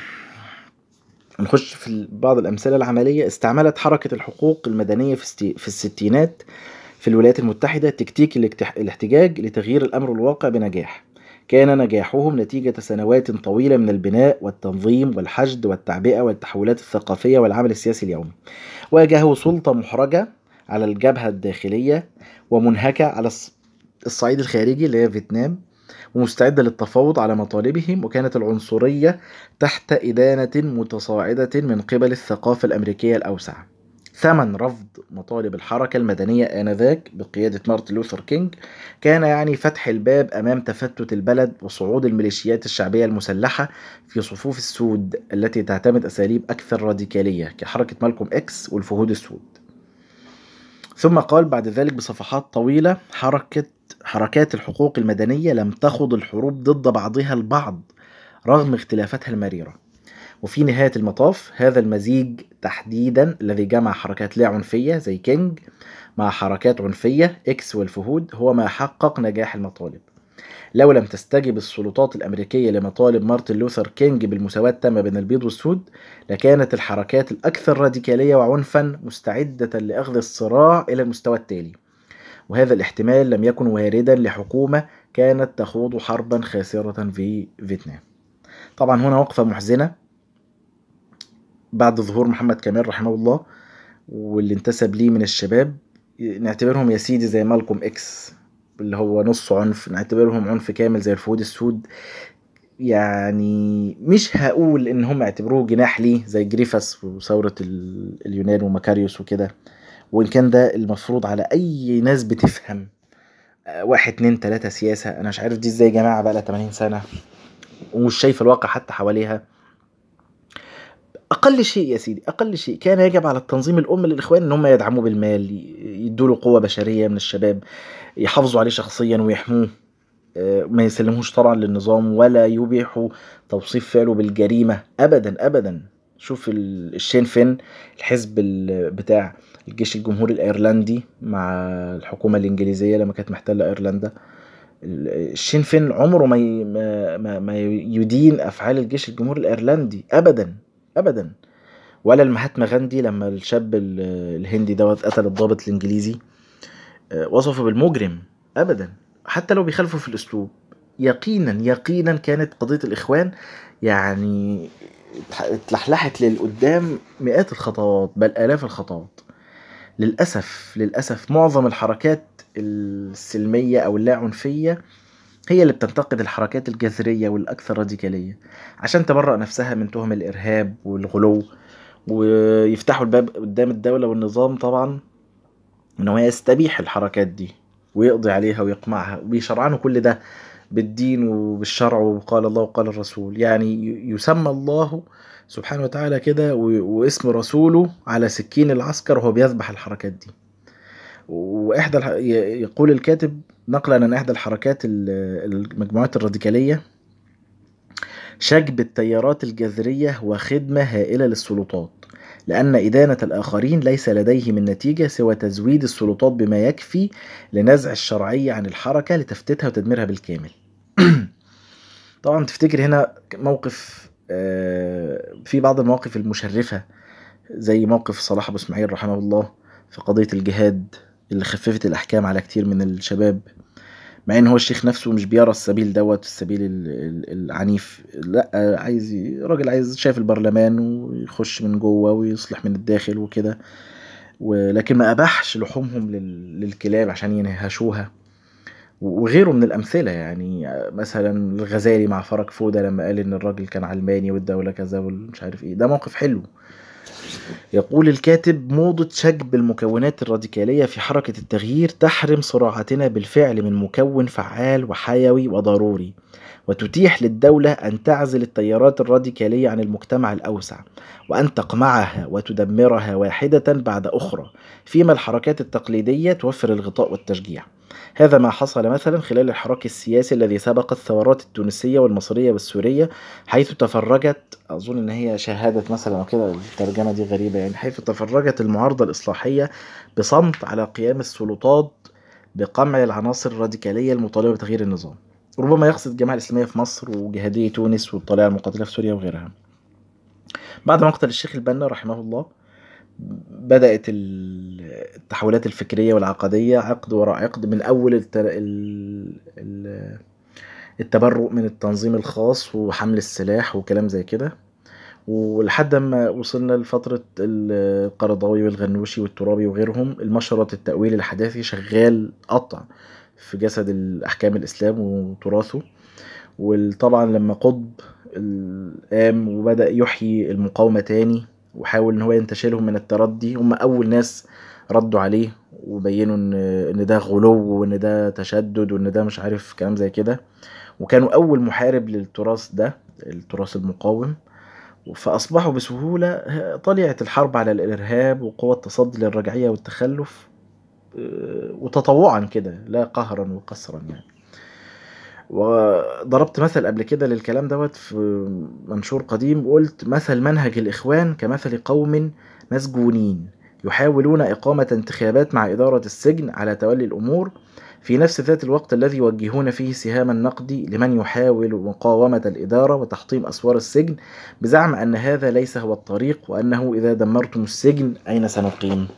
نخش في بعض الأمثلة العملية استعملت حركة الحقوق المدنية في الستينات في الولايات المتحدة تكتيك الاحتجاج لتغيير الأمر الواقع بنجاح كان نجاحهم نتيجة سنوات طويلة من البناء والتنظيم والحشد والتعبئة والتحولات الثقافية والعمل السياسي اليومي واجهوا سلطة محرجة على الجبهة الداخلية ومنهكة على الصعيد الخارجي اللي هي فيتنام ومستعدة للتفاوض على مطالبهم وكانت العنصرية تحت إدانة متصاعدة من قبل الثقافة الأمريكية الأوسع ثمن رفض مطالب الحركة المدنية آنذاك بقيادة مارتن لوثر كينج كان يعني فتح الباب أمام تفتت البلد وصعود الميليشيات الشعبية المسلحة في صفوف السود التي تعتمد أساليب أكثر راديكالية كحركة مالكوم إكس والفهود السود ثم قال بعد ذلك بصفحات طويلة حركة حركات الحقوق المدنية لم تخض الحروب ضد بعضها البعض رغم اختلافاتها المريرة وفي نهاية المطاف هذا المزيج تحديدا الذي جمع حركات لا عنفية زي كينج مع حركات عنفية إكس والفهود هو ما حقق نجاح المطالب لو لم تستجب السلطات الأمريكية لمطالب مارتن لوثر كينج بالمساواة التامة بين البيض والسود لكانت الحركات الأكثر راديكالية وعنفا مستعدة لأخذ الصراع إلى المستوى التالي وهذا الاحتمال لم يكن واردا لحكومة كانت تخوض حربا خاسرة في فيتنام طبعا هنا وقفة محزنة بعد ظهور محمد كمال رحمه الله واللي انتسب ليه من الشباب نعتبرهم يا سيدي زي مالكوم اكس اللي هو نص عنف نعتبرهم عنف كامل زي الفهود السود يعني مش هقول ان هم اعتبروه جناح ليه زي جريفاس وثورة اليونان ومكاريوس وكده وان كان ده المفروض على اي ناس بتفهم واحد اتنين تلاتة سياسة انا مش عارف دي ازاي جماعة بقى لها 80 سنة ومش شايف الواقع حتى حواليها اقل شيء يا سيدي اقل شيء كان يجب على التنظيم الام للاخوان ان هم يدعموه بالمال يدوا له قوه بشريه من الشباب يحافظوا عليه شخصيا ويحموه آه، ما يسلموش طبعا للنظام ولا يبيحوا توصيف فعله بالجريمه ابدا ابدا شوف الشين فين الحزب بتاع الجيش الجمهوري الايرلندي مع الحكومه الانجليزيه لما كانت محتله ايرلندا الشين فين عمره ما ما ما يدين افعال الجيش الجمهوري الايرلندي ابدا ابدا ولا المهاتما غاندي لما الشاب الهندي دوت قتل الضابط الانجليزي آه، وصفه بالمجرم ابدا حتى لو بيخالفوا في الاسلوب يقينا يقينا كانت قضيه الاخوان يعني اتلحلحت للقدام مئات الخطوات بل الاف الخطوات للاسف للاسف معظم الحركات السلميه او اللا عنفيه هي اللي بتنتقد الحركات الجذرية والأكثر راديكالية عشان تبرأ نفسها من تهم الإرهاب والغلو ويفتحوا الباب قدام الدولة والنظام طبعا إن هو يستبيح الحركات دي ويقضي عليها ويقمعها وبيشرعنوا كل ده بالدين وبالشرع وقال الله وقال الرسول يعني يسمى الله سبحانه وتعالى كده واسم رسوله على سكين العسكر وهو بيذبح الحركات دي واحدى يقول الكاتب نقلا عن احدى الحركات المجموعات الراديكاليه شجب التيارات الجذريه هو خدمه هائله للسلطات لأن إدانة الآخرين ليس لديه من نتيجة سوى تزويد السلطات بما يكفي لنزع الشرعية عن الحركة لتفتيتها وتدميرها بالكامل طبعا تفتكر هنا موقف آه، في بعض المواقف المشرفة زي موقف صلاح أبو إسماعيل رحمه الله في قضية الجهاد اللي خففت الأحكام على كتير من الشباب مع ان هو الشيخ نفسه مش بيرى السبيل دوت السبيل العنيف لا عايز راجل عايز شايف البرلمان ويخش من جوه ويصلح من الداخل وكده ولكن ما اباحش لحومهم للكلاب عشان ينهشوها وغيره من الامثله يعني مثلا الغزالي مع فرج فوده لما قال ان الراجل كان علماني والدوله كذا ومش عارف ايه ده موقف حلو يقول الكاتب موضة شجب المكونات الراديكالية في حركة التغيير تحرم صراعاتنا بالفعل من مكون فعال وحيوي وضروري وتتيح للدولة أن تعزل التيارات الراديكالية عن المجتمع الأوسع وأن تقمعها وتدمرها واحدة بعد أخرى فيما الحركات التقليدية توفر الغطاء والتشجيع هذا ما حصل مثلا خلال الحراك السياسي الذي سبق الثورات التونسية والمصرية والسورية حيث تفرجت أظن إن هي شهادة مثلا أو كده الترجمة دي غريبة يعني حيث تفرجت المعارضة الإصلاحية بصمت على قيام السلطات بقمع العناصر الراديكالية المطالبة بتغيير النظام ربما يقصد الجماعة الإسلامية في مصر وجهادية تونس والطليعة المقاتلة في سوريا وغيرها بعد مقتل الشيخ البنا رحمه الله بدأت التحولات الفكرية والعقدية عقد وراء عقد من أول التبرؤ من التنظيم الخاص وحمل السلاح وكلام زي كده ولحد ما وصلنا لفترة القرضاوي والغنوشي والترابي وغيرهم المشرط التأويل الحداثي شغال قطع في جسد الأحكام الإسلام وتراثه وطبعا لما قطب قام وبدأ يحيي المقاومة تاني وحاول ان هو ينتشلهم من التردي هم اول ناس ردوا عليه وبينوا ان ان ده غلو وان ده تشدد وان ده مش عارف كلام زي كده وكانوا اول محارب للتراث ده التراث المقاوم فاصبحوا بسهولة طلعت الحرب على الارهاب وقوى التصدي للرجعية والتخلف آه، وتطوعا كده لا قهرا وقسرا يعني وضربت مثل قبل كده للكلام دوت في منشور قديم وقلت مثل منهج الإخوان كمثل قوم مسجونين يحاولون إقامة انتخابات مع إدارة السجن على تولي الأمور في نفس ذات الوقت الذي يوجهون فيه سهام النقد لمن يحاول مقاومة الإدارة وتحطيم أسوار السجن بزعم أن هذا ليس هو الطريق وأنه إذا دمرتم السجن أين سنقيم؟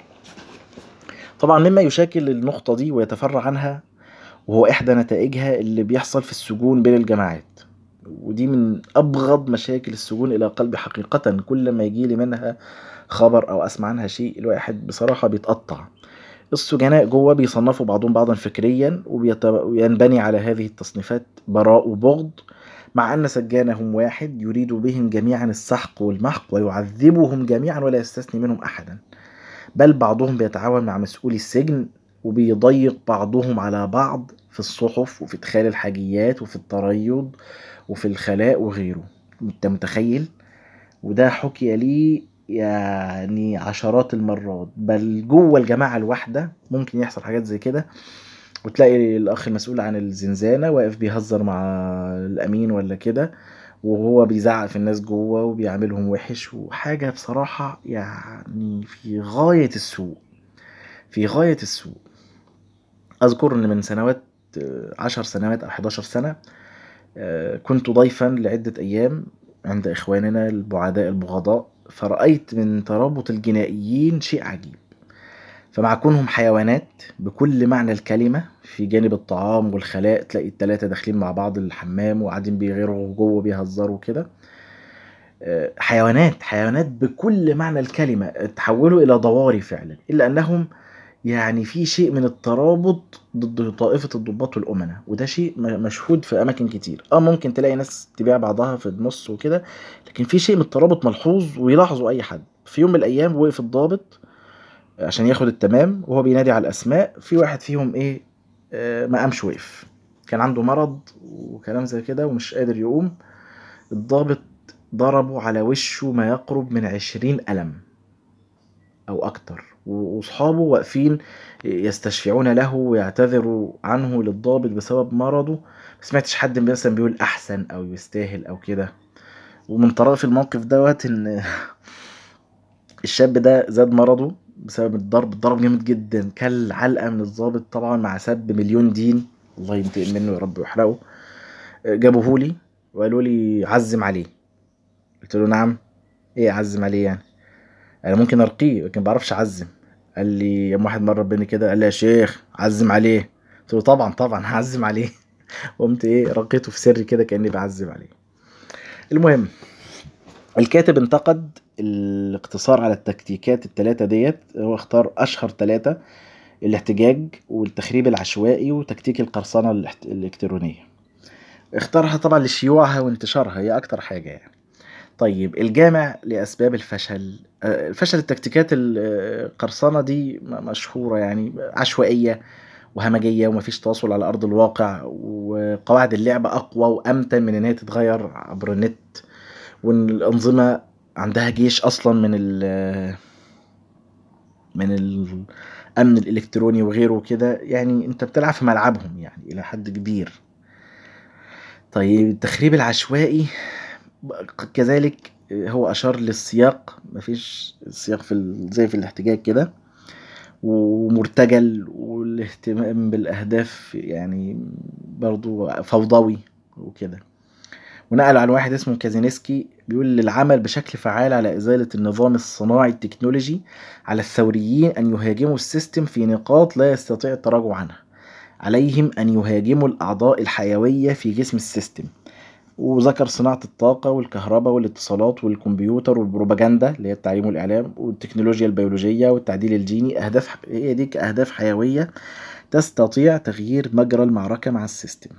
طبعا مما يشاكل النقطة دي ويتفرع عنها وهو إحدى نتائجها اللي بيحصل في السجون بين الجماعات ودي من أبغض مشاكل السجون إلى قلبي حقيقة كل ما يجيلي منها خبر أو أسمع عنها شيء الواحد بصراحة بيتقطع السجناء جوه بيصنفوا بعضهم بعضا فكريا وينبني على هذه التصنيفات براء وبغض مع أن سجانهم واحد يريد بهم جميعا السحق والمحق ويعذبهم جميعا ولا يستثني منهم أحدا بل بعضهم بيتعاون مع مسؤولي السجن وبيضيق بعضهم على بعض في الصحف وفي ادخال الحاجيات وفي التريض وفي الخلاء وغيره انت متخيل وده حكي لي يعني عشرات المرات بل جوه الجماعة الواحدة ممكن يحصل حاجات زي كده وتلاقي الأخ المسؤول عن الزنزانة واقف بيهزر مع الأمين ولا كده وهو بيزعق في الناس جوه وبيعملهم وحش وحاجة بصراحة يعني في غاية السوء في غاية السوء أذكر إن من سنوات عشر سنوات أو حداشر سنة آه، كنت ضيفا لعدة أيام عند إخواننا البعداء البغضاء فرأيت من ترابط الجنائيين شيء عجيب فمع كونهم حيوانات بكل معنى الكلمة في جانب الطعام والخلاء تلاقي التلاتة داخلين مع بعض الحمام وقاعدين بيغيروا جوه بيهزروا كده آه، حيوانات حيوانات بكل معنى الكلمة تحولوا إلى ضواري فعلا إلا أنهم يعني في شيء من الترابط ضد طائفة الضباط والأمناء وده شيء مشهود في أماكن كتير اه ممكن تلاقي ناس تبيع بعضها في النص وكده لكن في شيء من الترابط ملحوظ ويلاحظوا أي حد في يوم من الأيام وقف الضابط عشان ياخد التمام وهو بينادي على الأسماء في واحد فيهم إيه آه ما قامش وقف كان عنده مرض وكلام زي كده ومش قادر يقوم الضابط ضربه على وشه ما يقرب من عشرين قلم أو أكتر وأصحابه واقفين يستشفعون له ويعتذروا عنه للضابط بسبب مرضه ما سمعتش حد مثلا بيقول أحسن أو يستاهل أو كده ومن طرف الموقف دوت إن الشاب ده زاد مرضه بسبب الضرب الضرب جامد جدا كل علقة من الضابط طبعا مع سب مليون دين الله ينتقم منه يا رب ويحرقه جابوهولي وقالوا لي عزم عليه قلت له نعم ايه عزم عليه يعني انا ممكن ارقيه لكن بعرفش اعزم قال لي يوم واحد مره ربنا كده قال لي يا شيخ عزم عليه قلت له طبعا طبعا هعزم عليه قمت ايه رقيته في سري كده كاني بعزم عليه المهم الكاتب انتقد الاقتصار على التكتيكات التلاتة ديت هو اختار اشهر تلاتة الاحتجاج والتخريب العشوائي وتكتيك القرصنة الالكترونية اختارها طبعا لشيوعها وانتشارها هي اكتر حاجة يعني طيب الجامع لأسباب الفشل آه، فشل التكتيكات القرصنة دي مشهورة يعني عشوائية وهمجية ومفيش تواصل على أرض الواقع وقواعد اللعبة أقوى وأمتن من إن هي تتغير عبر النت وإن الأنظمة عندها جيش أصلا من ال من الأمن الإلكتروني وغيره كده يعني أنت بتلعب في ملعبهم يعني إلى حد كبير طيب التخريب العشوائي كذلك هو أشار للسياق مفيش سياق في زي في الاحتجاج كده ومرتجل والاهتمام بالأهداف يعني برضو فوضوي وكده ونقل عن واحد اسمه كازينسكي بيقول للعمل بشكل فعال على إزالة النظام الصناعي التكنولوجي على الثوريين أن يهاجموا السيستم في نقاط لا يستطيع التراجع عنها عليهم أن يهاجموا الأعضاء الحيوية في جسم السيستم وذكر صناعة الطاقة والكهرباء والاتصالات والكمبيوتر والبروباجندا اللي هي التعليم والإعلام والتكنولوجيا البيولوجية والتعديل الجيني أهداف هي دي أهداف حيوية تستطيع تغيير مجرى المعركة مع السيستم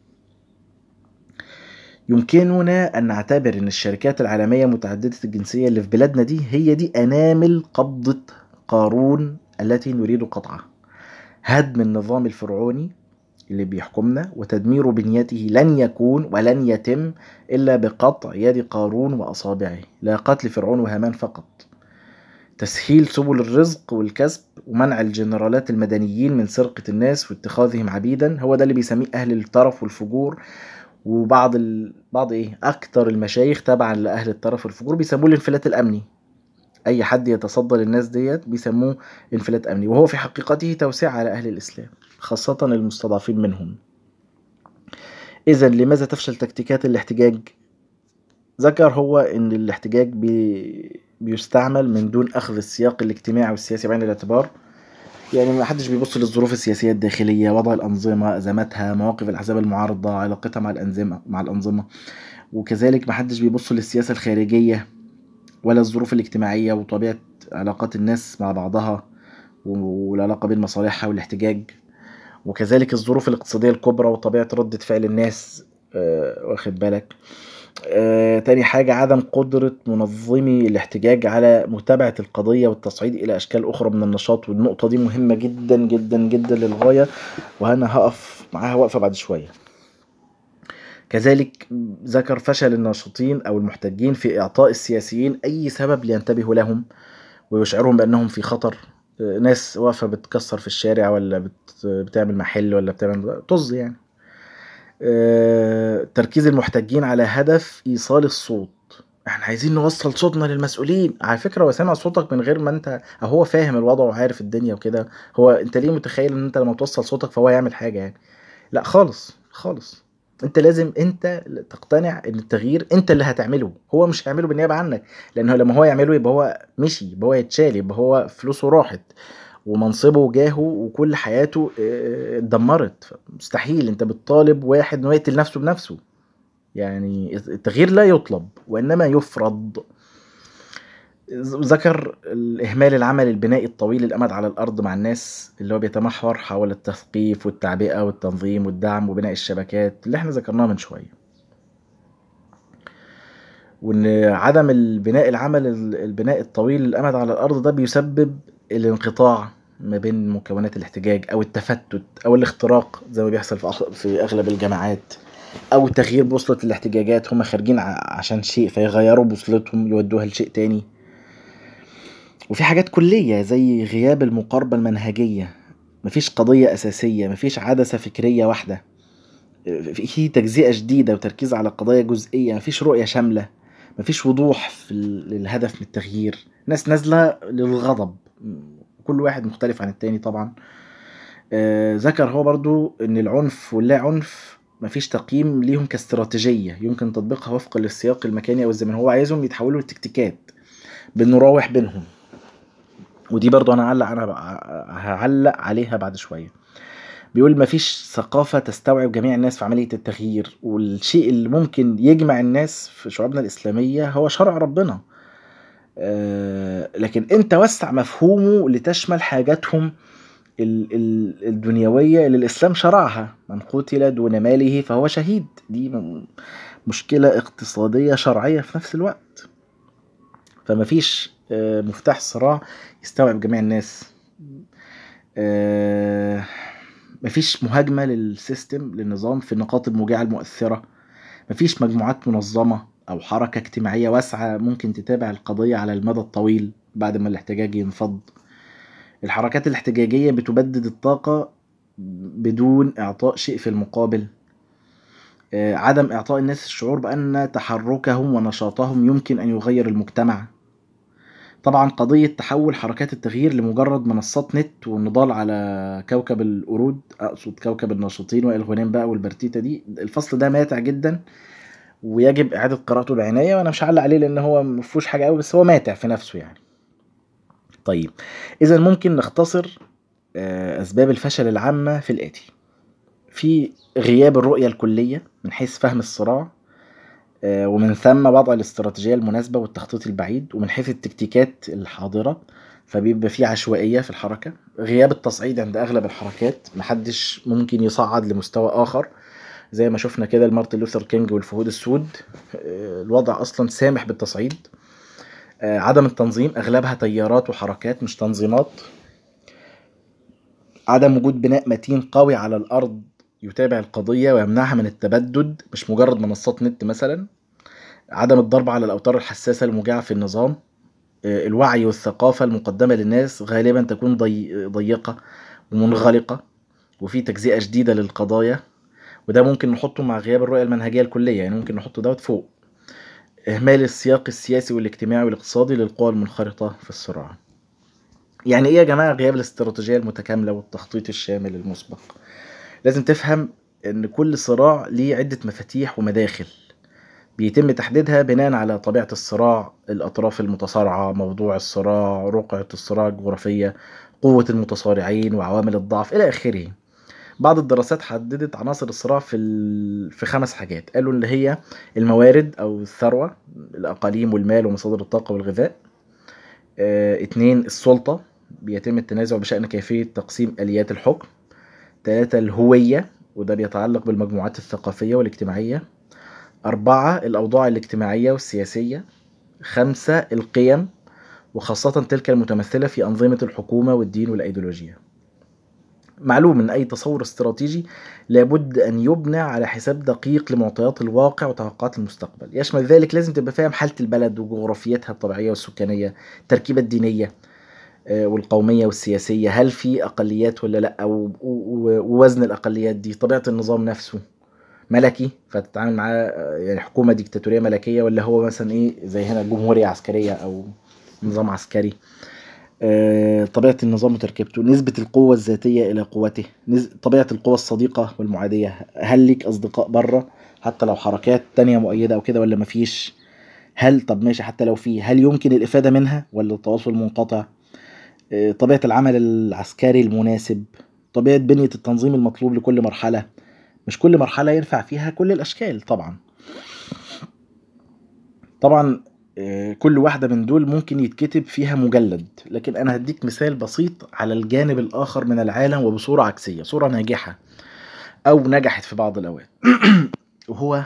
يمكننا أن نعتبر أن الشركات العالمية متعددة الجنسية اللي في بلادنا دي هي دي أنامل قبضة قارون التي نريد قطعها هدم النظام الفرعوني اللي بيحكمنا وتدمير بنيته لن يكون ولن يتم إلا بقطع يد قارون وأصابعه لا قتل فرعون وهامان فقط تسهيل سبل الرزق والكسب ومنع الجنرالات المدنيين من سرقة الناس واتخاذهم عبيدا هو ده اللي بيسميه أهل الطرف والفجور وبعض ال... بعض ايه اكتر المشايخ تبعا لاهل الطرف والفجور بيسموه الانفلات الامني اي حد يتصدى للناس ديت بيسموه انفلات امني وهو في حقيقته توسعة على اهل الاسلام خاصة المستضعفين منهم اذا لماذا تفشل تكتيكات الاحتجاج ذكر هو ان الاحتجاج بي... بيستعمل من دون اخذ السياق الاجتماعي والسياسي بعين الاعتبار يعني ما حدش بيبص للظروف السياسية الداخلية وضع الأنظمة أزماتها مواقف الأحزاب المعارضة علاقتها مع الأنظمة مع الأنظمة وكذلك ما حدش بيبص للسياسة الخارجية ولا الظروف الاجتماعية وطبيعة علاقات الناس مع بعضها والعلاقة بين مصالحها والاحتجاج وكذلك الظروف الاقتصادية الكبرى وطبيعة ردة فعل الناس آه، واخد بالك آه، تاني حاجة عدم قدرة منظمي الاحتجاج على متابعة القضية والتصعيد إلى أشكال أخرى من النشاط والنقطة دي مهمة جدا جدا جدا للغاية وأنا هقف معاها وقفة بعد شوية كذلك ذكر فشل الناشطين أو المحتجين في إعطاء السياسيين أي سبب لينتبهوا لهم ويشعرهم بأنهم في خطر آه، ناس واقفة بتكسر في الشارع ولا بتعمل محل ولا بتعمل طز يعني آه، تركيز المحتجين على هدف ايصال الصوت احنا عايزين نوصل صوتنا للمسؤولين على فكره هو سامع صوتك من غير ما انت هو فاهم الوضع وعارف الدنيا وكده هو انت ليه متخيل ان انت لما توصل صوتك فهو يعمل حاجه يعني لا خالص خالص انت لازم انت تقتنع ان التغيير انت اللي هتعمله هو مش هيعمله بالنيابه عنك لانه لما هو يعمله يبقى هو مشي يبقى هو يتشال يبقى هو فلوسه راحت ومنصبه وجاهه وكل حياته آه، اتدمرت مستحيل انت بتطالب واحد انه يقتل نفسه بنفسه يعني التغيير لا يطلب وانما يفرض ذكر الإهمال العمل البنائي الطويل الأمد على الأرض مع الناس اللي هو بيتمحور حول التثقيف والتعبئة والتنظيم والدعم وبناء الشبكات اللي احنا ذكرناه من شوية وإن عدم البناء العمل البناء الطويل الأمد على الأرض ده بيسبب الانقطاع ما بين مكونات الاحتجاج او التفتت او الاختراق زي ما بيحصل في اغلب الجامعات او تغيير بوصلة الاحتجاجات هم خارجين عشان شيء فيغيروا بوصلتهم يودوها لشيء تاني وفي حاجات كلية زي غياب المقاربة المنهجية مفيش قضية أساسية مفيش عدسة فكرية واحدة في تجزئة جديدة وتركيز على قضايا جزئية مفيش رؤية شاملة مفيش وضوح في الهدف من التغيير ناس نازلة للغضب كل واحد مختلف عن التاني طبعا آه ذكر هو برضو ان العنف واللا عنف مفيش تقييم ليهم كاستراتيجية يمكن تطبيقها وفقا للسياق المكاني او الزمن هو عايزهم يتحولوا لتكتيكات بنراوح بينهم ودي برضو انا هعلق انا هعلق عليها بعد شويه بيقول مفيش ثقافة تستوعب جميع الناس في عملية التغيير والشيء اللي ممكن يجمع الناس في شعوبنا الإسلامية هو شرع ربنا آه، لكن انت وسع مفهومه لتشمل حاجاتهم الدنيوية اللي الإسلام شرعها من قتل دون ماله فهو شهيد دي مشكلة اقتصادية شرعية في نفس الوقت فمفيش آه، مفتاح صراع يستوعب جميع الناس آه، مفيش مهاجمة للسيستم للنظام في النقاط الموجعة المؤثرة مفيش مجموعات منظمة أو حركة اجتماعية واسعة ممكن تتابع القضية على المدى الطويل بعد ما الاحتجاج ينفض الحركات الاحتجاجية بتبدد الطاقة بدون إعطاء شيء في المقابل آه، عدم إعطاء الناس الشعور بأن تحركهم ونشاطهم يمكن أن يغير المجتمع طبعا قضية تحول حركات التغيير لمجرد منصات نت والنضال على كوكب القرود أقصد كوكب الناشطين وائل غنيم بقى والبرتيتة دي الفصل ده ماتع جدا ويجب إعادة قراءته بعناية وأنا مش هعلق عليه لأن هو مفهوش حاجة أوي بس هو ماتع في نفسه يعني طيب إذا ممكن نختصر آه، أسباب الفشل العامة في الآتي في غياب الرؤية الكلية من حيث فهم الصراع آه، ومن ثم وضع الاستراتيجية المناسبة والتخطيط البعيد ومن حيث التكتيكات الحاضرة فبيبقى في عشوائية في الحركة غياب التصعيد عند أغلب الحركات محدش ممكن يصعد لمستوى آخر زي ما شفنا كده لمارتن لوثر كينج والفهود السود آه، الوضع أصلا سامح بالتصعيد آه، عدم التنظيم أغلبها تيارات وحركات مش تنظيمات عدم وجود بناء متين قوي على الأرض يتابع القضية ويمنعها من التبدد مش مجرد منصات نت مثلا عدم الضرب على الأوتار الحساسة الموجعة في النظام آه، الوعي والثقافة المقدمة للناس غالبا تكون ضي... ضيقة ومنغلقة وفي تجزئة شديدة للقضايا وده ممكن نحطه مع غياب الرؤية المنهجية الكلية يعني ممكن نحطه دوت فوق إهمال السياق السياسي والاجتماعي والاقتصادي للقوى المنخرطة في الصراع يعني إيه يا جماعة غياب الاستراتيجية المتكاملة والتخطيط الشامل المسبق لازم تفهم إن كل صراع ليه عدة مفاتيح ومداخل بيتم تحديدها بناء على طبيعة الصراع الأطراف المتصارعة موضوع الصراع رقعة الصراع الجغرافية قوة المتصارعين وعوامل الضعف إلى آخره بعض الدراسات حددت عناصر الصراع في ال... في خمس حاجات قالوا اللي هي الموارد او الثروه الاقاليم والمال ومصادر الطاقه والغذاء آه، اتنين السلطه بيتم التنازع بشان كيفيه تقسيم اليات الحكم تلاتة الهويه وده بيتعلق بالمجموعات الثقافيه والاجتماعيه أربعة الأوضاع الاجتماعية والسياسية خمسة القيم وخاصة تلك المتمثلة في أنظمة الحكومة والدين والأيديولوجيا معلوم ان اي تصور استراتيجي لابد ان يبنى على حساب دقيق لمعطيات الواقع وتوقعات المستقبل يشمل ذلك لازم تبقى فاهم حالة البلد وجغرافيتها الطبيعية والسكانية التركيبة الدينية آه، والقومية والسياسية هل في أقليات ولا لأ ووزن الأقليات دي طبيعة النظام نفسه ملكي فتتعامل معاه آه، يعني حكومة ديكتاتورية ملكية ولا هو مثلا إيه زي هنا جمهورية عسكرية أو نظام عسكري آه، طبيعة النظام وتركيبته نسبة القوة الذاتية إلى قوته طبيعة القوة الصديقة والمعادية هل ليك أصدقاء بره حتى لو حركات تانية مؤيدة أو كده ولا مفيش هل طب ماشي حتى لو في هل يمكن الإفادة منها ولا التواصل منقطع آه، طبيعة العمل العسكري المناسب طبيعة بنية التنظيم المطلوب لكل مرحلة مش كل مرحلة ينفع فيها كل الأشكال طبعا طبعا آه، كل واحدة من دول ممكن يتكتب فيها مجلد لكن أنا هديك مثال بسيط على الجانب الآخر من العالم وبصورة عكسية صورة ناجحة أو نجحت في بعض الأوقات وهو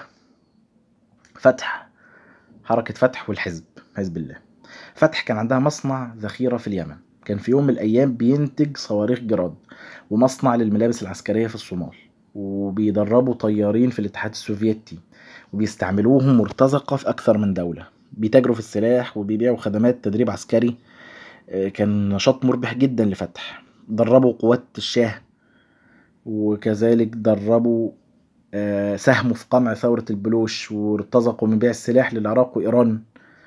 فتح حركة فتح والحزب حزب الله فتح كان عندها مصنع ذخيرة في اليمن كان في يوم من الأيام بينتج صواريخ جراد ومصنع للملابس العسكرية في الصومال وبيدربوا طيارين في الاتحاد السوفيتي وبيستعملوهم مرتزقة في أكثر من دولة بيتاجروا في السلاح وبيبيعوا خدمات تدريب عسكري آه، كان نشاط مربح جدا لفتح دربوا قوات الشاه وكذلك دربوا آه، ساهموا في قمع ثورة البلوش وارتزقوا من بيع السلاح للعراق وإيران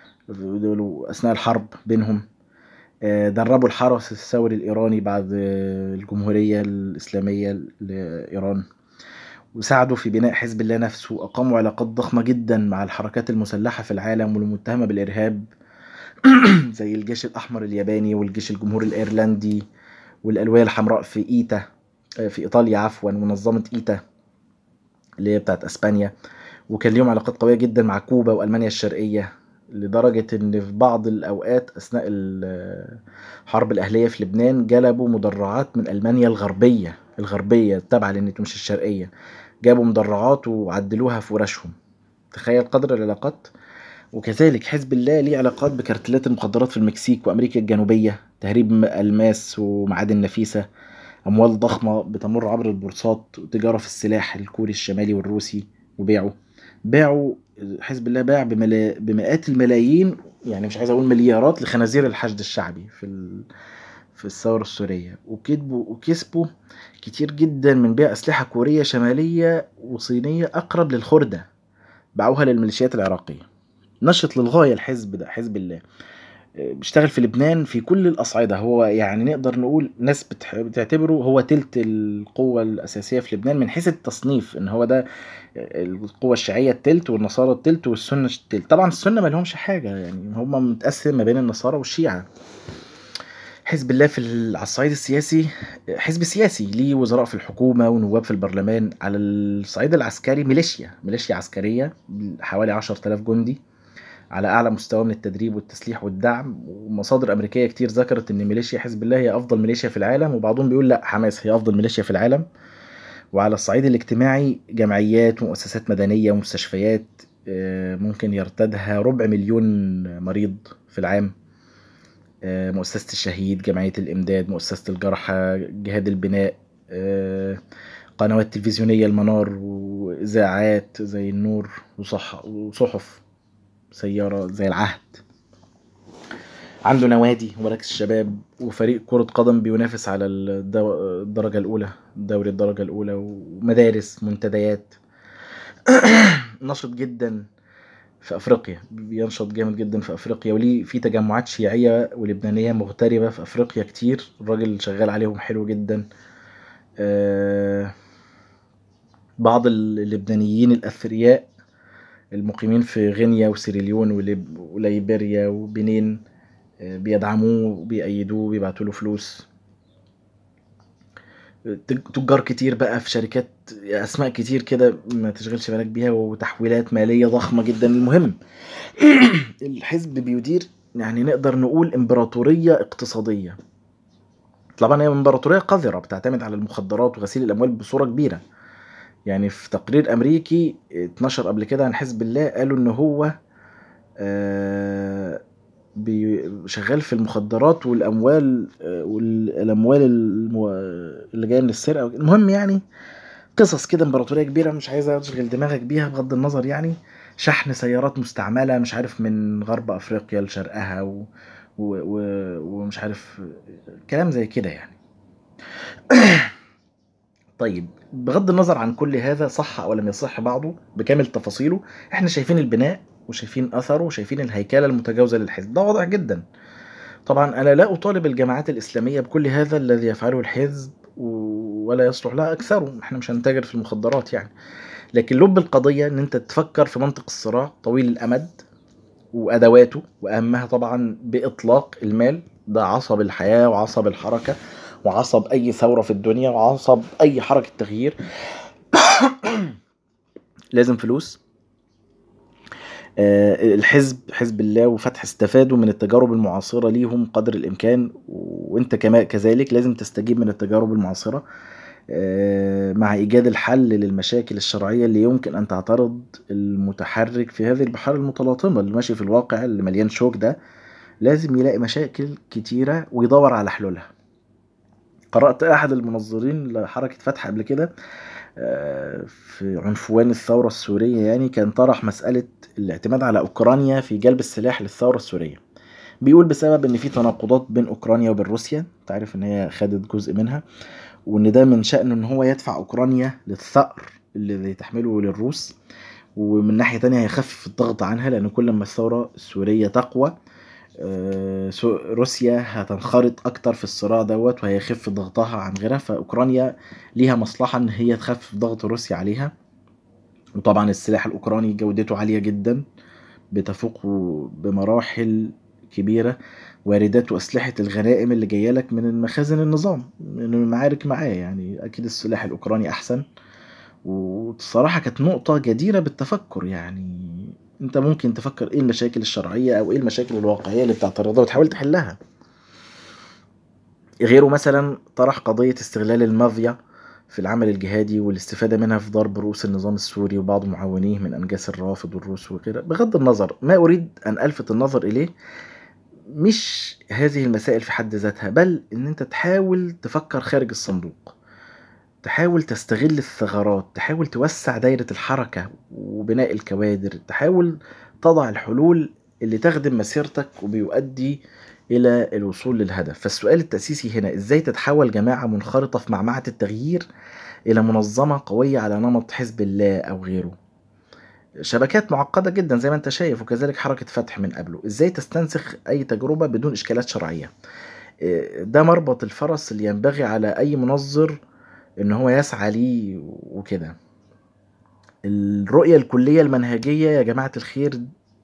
أثناء الحرب بينهم آه، دربوا الحرس الثوري الإيراني بعد الجمهورية الإسلامية لإيران وساعدوا في بناء حزب الله نفسه وأقاموا علاقات ضخمة جدا مع الحركات المسلحة في العالم والمتهمة بالإرهاب زي الجيش الأحمر الياباني والجيش الجمهوري الأيرلندي والألوية الحمراء في إيتا في إيطاليا عفوا منظمة إيتا اللي هي بتاعت أسبانيا وكان ليهم علاقات قوية جدا مع كوبا وألمانيا الشرقية لدرجة إن في بعض الأوقات أثناء الحرب الأهلية في لبنان جلبوا مدرعات من ألمانيا الغربية الغربية التابعة للناتو مش الشرقية جابوا مدرعات وعدلوها في ورشهم تخيل قدر العلاقات وكذلك حزب الله ليه علاقات بكارتلات المخدرات في المكسيك وأمريكا الجنوبية تهريب ألماس ومعادن نفيسة أموال ضخمة بتمر عبر البورصات وتجارة في السلاح الكوري الشمالي والروسي وبيعه باعوا حزب الله باع بملا... بمئات الملايين يعني مش عايز اقول مليارات لخنازير الحشد الشعبي في ال... في الثورة السورية وكتبوا وكسبوا كتير جدا من بيع أسلحة كورية شمالية وصينية أقرب للخردة باعوها للميليشيات العراقية نشط للغاية الحزب ده حزب الله بيشتغل في لبنان في كل الأصعدة هو يعني نقدر نقول ناس بتعتبره هو تلت القوة الأساسية في لبنان من حيث التصنيف إن هو ده القوة الشيعية التلت والنصارى التلت والسنة التلت طبعا السنة ما لهمش حاجة يعني هم متقسم ما بين النصارى والشيعة حزب الله في على الصعيد السياسي حزب سياسي ليه وزراء في الحكومة ونواب في البرلمان على الصعيد العسكري ميليشيا ميليشيا عسكرية حوالي عشر تلاف جندي على أعلى مستوى من التدريب والتسليح والدعم ومصادر أمريكية كتير ذكرت إن ميليشيا حزب الله هي أفضل ميليشيا في العالم وبعضهم بيقول لأ حماس هي أفضل ميليشيا في العالم وعلى الصعيد الاجتماعي جمعيات ومؤسسات مدنية ومستشفيات آه، ممكن يرتدها ربع مليون مريض في العام آه، مؤسسة الشهيد جمعية الإمداد مؤسسة الجرحى جهاد البناء آه، قنوات تلفزيونية المنار وإذاعات زي النور وصحف سيارة زي العهد عنده نوادي ومراكز شباب وفريق كرة قدم بينافس على الدرجة الأولى دوري الدرجة الأولى ومدارس منتديات نشط جدا في افريقيا بينشط جامد جدا في افريقيا وليه في تجمعات شيعيه ولبنانيه مغتربه في افريقيا كتير الراجل شغال عليهم حلو جدا آه، بعض اللبنانيين الاثرياء المقيمين في غينيا وسيريليون وليبيريا وبنين آه، بيدعموه وبيأيدوه وبيبعتوا له فلوس تجار كتير بقى في شركات اسماء كتير كده ما تشغلش بالك بيها وتحويلات ماليه ضخمه جدا المهم الحزب بيدير يعني نقدر نقول امبراطوريه اقتصاديه طبعا هي امبراطوريه قذره بتعتمد على المخدرات وغسيل الاموال بصوره كبيره يعني في تقرير امريكي اتنشر قبل كده عن حزب الله قالوا ان هو آه شغال في المخدرات والاموال والاموال اللي جايه من السرقه المهم يعني قصص كده امبراطوريه كبيره مش عايز اشغل دماغك بيها بغض النظر يعني شحن سيارات مستعمله مش عارف من غرب افريقيا لشرقها و... و... و... ومش عارف كلام زي كده يعني طيب بغض النظر عن كل هذا صح او لم يصح بعضه بكامل تفاصيله احنا شايفين البناء وشايفين اثره وشايفين الهيكله المتجاوزه للحزب ده واضح جدا طبعا انا لا اطالب الجماعات الاسلاميه بكل هذا الذي يفعله الحزب ولا يصلح لها اكثره احنا مش هنتاجر في المخدرات يعني لكن لب القضيه ان انت تفكر في منطق الصراع طويل الامد وادواته واهمها طبعا باطلاق المال ده عصب الحياه وعصب الحركه وعصب اي ثوره في الدنيا وعصب اي حركه تغيير لازم فلوس آه، الحزب حزب الله وفتح استفادوا من التجارب المعاصرة ليهم قدر الإمكان وأنت كما كذلك لازم تستجيب من التجارب المعاصرة آه، مع إيجاد الحل للمشاكل الشرعية اللي يمكن أن تعترض المتحرك في هذه البحار المتلاطمة اللي ماشي في الواقع اللي مليان شوك ده لازم يلاقي مشاكل كتيرة ويدور على حلولها قرأت أحد المنظرين لحركة فتح قبل كده في عنفوان الثورة السورية يعني كان طرح مسألة الاعتماد على أوكرانيا في جلب السلاح للثورة السورية بيقول بسبب ان في تناقضات بين اوكرانيا وبين روسيا تعرف ان هي خدت جزء منها وان ده من شأنه ان هو يدفع اوكرانيا للثأر اللي تحمله للروس ومن ناحية تانية هيخفف الضغط عنها لان كل ما الثورة السورية تقوى آه، روسيا هتنخرط اكتر في الصراع دوت وهيخف ضغطها عن غيرها فاوكرانيا ليها مصلحه ان هي تخفف ضغط روسيا عليها وطبعا السلاح الاوكراني جودته عاليه جدا بتفوق بمراحل كبيره واردات واسلحه الغنائم اللي جايه لك من مخازن النظام من المعارك معاه يعني اكيد السلاح الاوكراني احسن وبصراحه كانت نقطه جديره بالتفكر يعني انت ممكن تفكر ايه المشاكل الشرعيه او ايه المشاكل الواقعيه اللي بتعترضها وتحاول تحلها غيره مثلا طرح قضيه استغلال المافيا في العمل الجهادي والاستفاده منها في ضرب رؤوس النظام السوري وبعض معاونيه من انجاس الروافض والروس وكده بغض النظر ما اريد ان الفت النظر اليه مش هذه المسائل في حد ذاتها بل ان انت تحاول تفكر خارج الصندوق تحاول تستغل الثغرات تحاول توسع دايرة الحركة وبناء الكوادر تحاول تضع الحلول اللي تخدم مسيرتك وبيؤدي إلى الوصول للهدف فالسؤال التأسيسي هنا إزاي تتحول جماعة منخرطة في معمعة التغيير إلى منظمة قوية على نمط حزب الله أو غيره شبكات معقدة جدا زي ما انت شايف وكذلك حركة فتح من قبله ازاي تستنسخ اي تجربة بدون اشكالات شرعية ده مربط الفرس اللي ينبغي على اي منظر ان هو يسعى ليه وكده الرؤية الكلية المنهجية يا جماعة الخير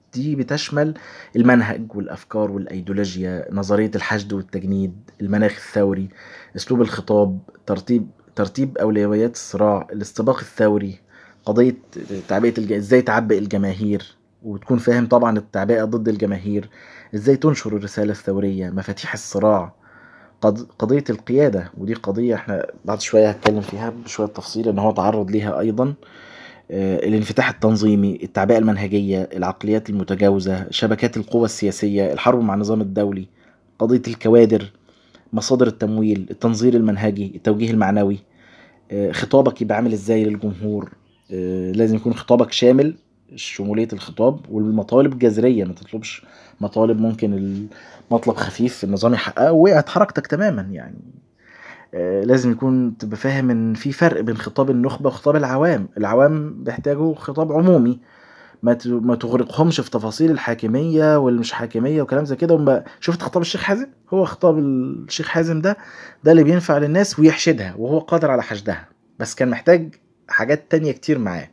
دي بتشمل المنهج والأفكار والأيديولوجيا نظرية الحشد والتجنيد المناخ الثوري أسلوب الخطاب ترتيب ترتيب أولويات الصراع الاستباق الثوري قضية تعبئة الج... ازاي تعبئ الجماهير وتكون فاهم طبعا التعبئة ضد الجماهير ازاي تنشر الرسالة الثورية مفاتيح الصراع قض... قضية القيادة ودي قضية احنا بعد شوية هتكلم فيها بشوية تفصيل ان هو تعرض ليها ايضا آه، الانفتاح التنظيمي التعبئة المنهجية العقليات المتجاوزة شبكات القوى السياسية الحرب مع النظام الدولي قضية الكوادر مصادر التمويل التنظير المنهجي التوجيه المعنوي آه، خطابك يبقى عامل ازاي للجمهور آه، لازم يكون خطابك شامل شمولية الخطاب والمطالب الجذرية ما تطلبش مطالب ممكن المطلب خفيف النظام يحققه وقعت حركتك تماما يعني آه، لازم يكون تبقى فاهم ان في فرق بين خطاب النخبة وخطاب العوام العوام بيحتاجوا خطاب عمومي ما ما تغرقهمش في تفاصيل الحاكمية والمش حاكمية وكلام زي كده وما شفت خطاب الشيخ حازم هو خطاب الشيخ حازم ده ده اللي بينفع للناس ويحشدها وهو قادر على حشدها بس كان محتاج حاجات تانية كتير معاه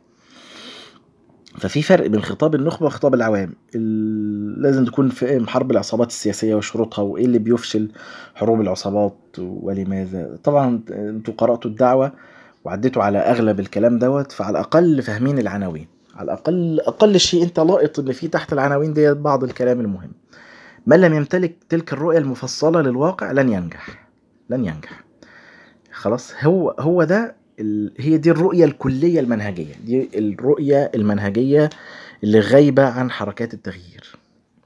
ففي فرق بين خطاب النخبة وخطاب العوام لازم تكون فاهم حرب العصابات السياسية وشروطها وإيه اللي بيفشل حروب العصابات ولماذا طبعا انتوا قرأتوا الدعوة وعديتوا على أغلب الكلام دوت فعلى الأقل فاهمين العناوين على الأقل أقل شيء أنت لاقط إن في تحت العناوين دي بعض الكلام المهم من لم يمتلك تلك الرؤية المفصلة للواقع لن ينجح لن ينجح خلاص هو هو ده هي دي الرؤية الكلية المنهجية دي الرؤية المنهجية اللي غايبة عن حركات التغيير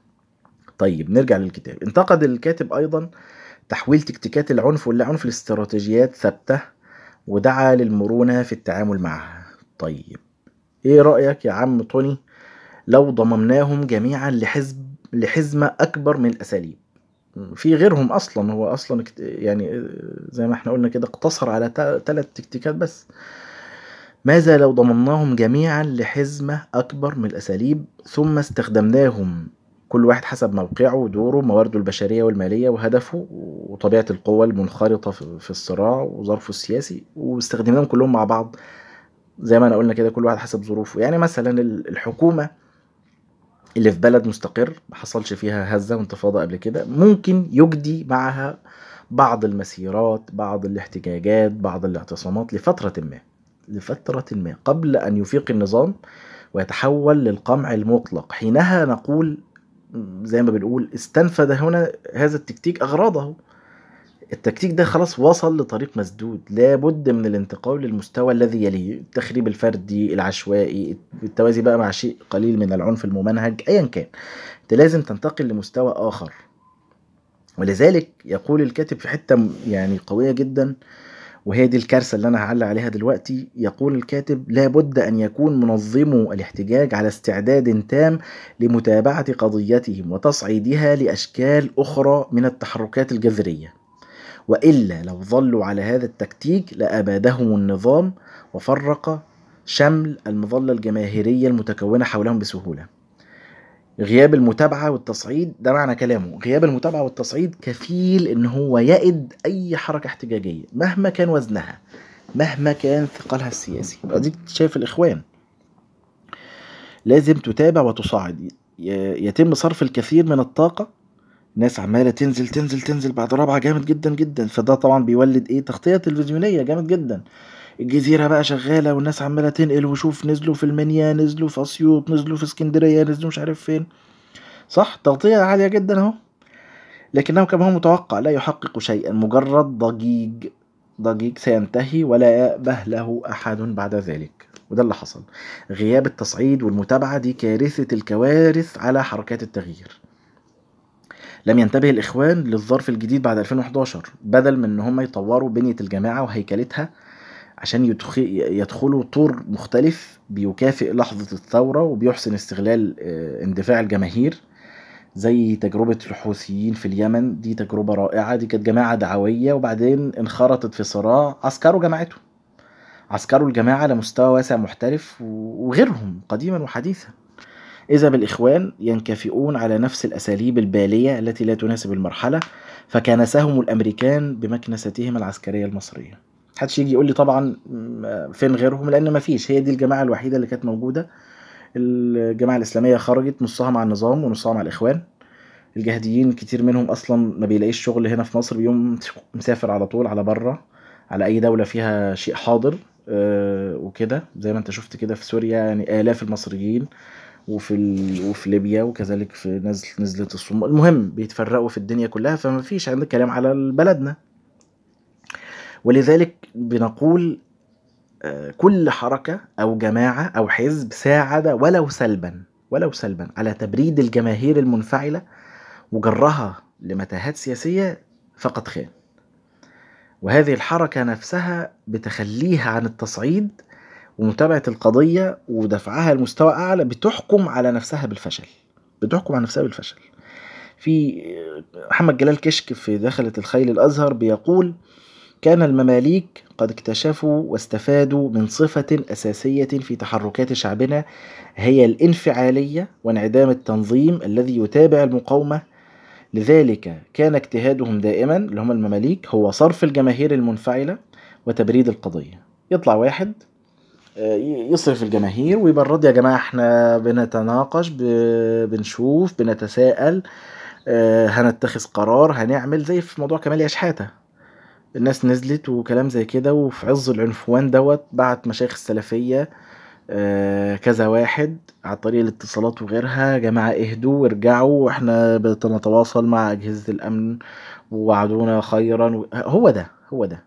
طيب نرجع للكتاب انتقد الكاتب أيضا تحويل تكتيكات العنف والعنف لاستراتيجيات ثابتة ودعا للمرونة في التعامل معها طيب ايه رأيك يا عم توني لو ضممناهم جميعا لحزب لحزمة أكبر من الأساليب في غيرهم اصلا هو اصلا يعني زي ما احنا قلنا كده اقتصر على ثلاث تكتيكات بس ماذا لو ضمناهم جميعا لحزمة أكبر من الأساليب ثم استخدمناهم كل واحد حسب موقعه ودوره موارده البشرية والمالية وهدفه وطبيعة القوة المنخرطة في الصراع وظرفه السياسي واستخدمناهم كلهم مع بعض زي ما أنا قلنا كده كل واحد حسب ظروفه يعني مثلا الحكومة اللي في بلد مستقر ما حصلش فيها هزة وانتفاضة قبل كده ممكن يجدي معها بعض المسيرات بعض الاحتجاجات بعض الاعتصامات لفترة ما لفترة ما قبل أن يفيق النظام ويتحول للقمع المطلق حينها نقول زي ما بنقول استنفذ هنا هذا التكتيك أغراضه التكتيك ده خلاص وصل لطريق مسدود لابد من الانتقال للمستوى الذي يليه التخريب الفردي العشوائي التوازي بقى مع شيء قليل من العنف الممنهج ايا كان انت لازم تنتقل لمستوى اخر ولذلك يقول الكاتب في حته يعني قويه جدا وهي دي الكارثه اللي انا هعلق عليها دلوقتي يقول الكاتب لابد ان يكون منظمو الاحتجاج على استعداد تام لمتابعه قضيتهم وتصعيدها لاشكال اخرى من التحركات الجذريه وإلا لو ظلوا على هذا التكتيك لأبادهم النظام وفرق شمل المظلة الجماهيرية المتكونة حولهم بسهولة غياب المتابعة والتصعيد ده معنى كلامه غياب المتابعة والتصعيد كفيل ان هو يئد اي حركة احتجاجية مهما كان وزنها مهما كان ثقلها السياسي اديك شايف الاخوان لازم تتابع وتصاعد يتم صرف الكثير من الطاقة ناس عمالة تنزل تنزل تنزل بعد رابعة جامد جدا جدا فده طبعا بيولد ايه تغطية تلفزيونية جامد جدا الجزيرة بقى شغالة والناس عمالة تنقل وشوف نزلوا في المنيا نزلوا في أسيوط نزلوا في اسكندرية نزلوا مش عارف فين صح تغطية عالية جدا اهو لكنه كما هو متوقع لا يحقق شيئا مجرد ضجيج ضجيج سينتهي ولا يأبه له أحد بعد ذلك وده اللي حصل غياب التصعيد والمتابعة دي كارثة الكوارث على حركات التغيير لم ينتبه الإخوان للظرف الجديد بعد 2011 بدل من إن هم يطوروا بنية الجماعة وهيكلتها عشان يدخلوا طور مختلف بيكافئ لحظة الثورة وبيحسن استغلال آه، اندفاع الجماهير زي تجربة الحوثيين في اليمن دي تجربة رائعة دي كانت جماعة دعوية وبعدين انخرطت في صراع عسكروا جماعته عسكروا الجماعة لمستوى واسع محترف وغيرهم قديما وحديثا إذا بالإخوان ينكفئون على نفس الأساليب البالية التي لا تناسب المرحلة فكنسهم الأمريكان بمكنستهم العسكرية المصرية محدش يجي يقول لي طبعا فين غيرهم لأن مفيش هي دي الجماعة الوحيدة اللي كانت موجودة الجماعة الإسلامية خرجت نصها مع النظام ونصها مع الإخوان الجهاديين كتير منهم أصلا ما بيلاقيش شغل هنا في مصر بيقوم مسافر على طول على بره على أي دولة فيها شيء حاضر آه، وكده زي ما انت شفت كده في سوريا يعني آلاف المصريين وفي ال... وفي ليبيا وكذلك في نزل نزلة الصومال المهم بيتفرقوا في الدنيا كلها فما فيش عندك كلام على بلدنا ولذلك بنقول آه، كل حركة أو جماعة أو حزب ساعد ولو سلبا ولو سلبا على تبريد الجماهير المنفعلة وجرها لمتاهات سياسية فقد خان وهذه الحركة نفسها بتخليها عن التصعيد ومتابعة القضية ودفعها لمستوى أعلى بتحكم على نفسها بالفشل بتحكم على نفسها بالفشل في محمد جلال كشك في دخلة الخيل الأزهر بيقول كان المماليك قد اكتشفوا واستفادوا من صفة أساسية في تحركات شعبنا هي الانفعالية وانعدام التنظيم الذي يتابع المقاومة لذلك كان اجتهادهم دائما اللي هم المماليك هو صرف الجماهير المنفعلة وتبريد القضية يطلع واحد آه، يصرف الجماهير ويبرد يا جماعة احنا بنتناقش بنشوف بنتساءل آه، هنتخذ قرار هنعمل زي في موضوع كمال شحاتة الناس نزلت وكلام زي كده وفي عز العنفوان دوت بعت مشايخ السلفية آه، كذا واحد على طريق الاتصالات وغيرها يا جماعة اهدوا وارجعوا واحنا بنتواصل مع أجهزة الأمن ووعدونا خيرا هو ده هو ده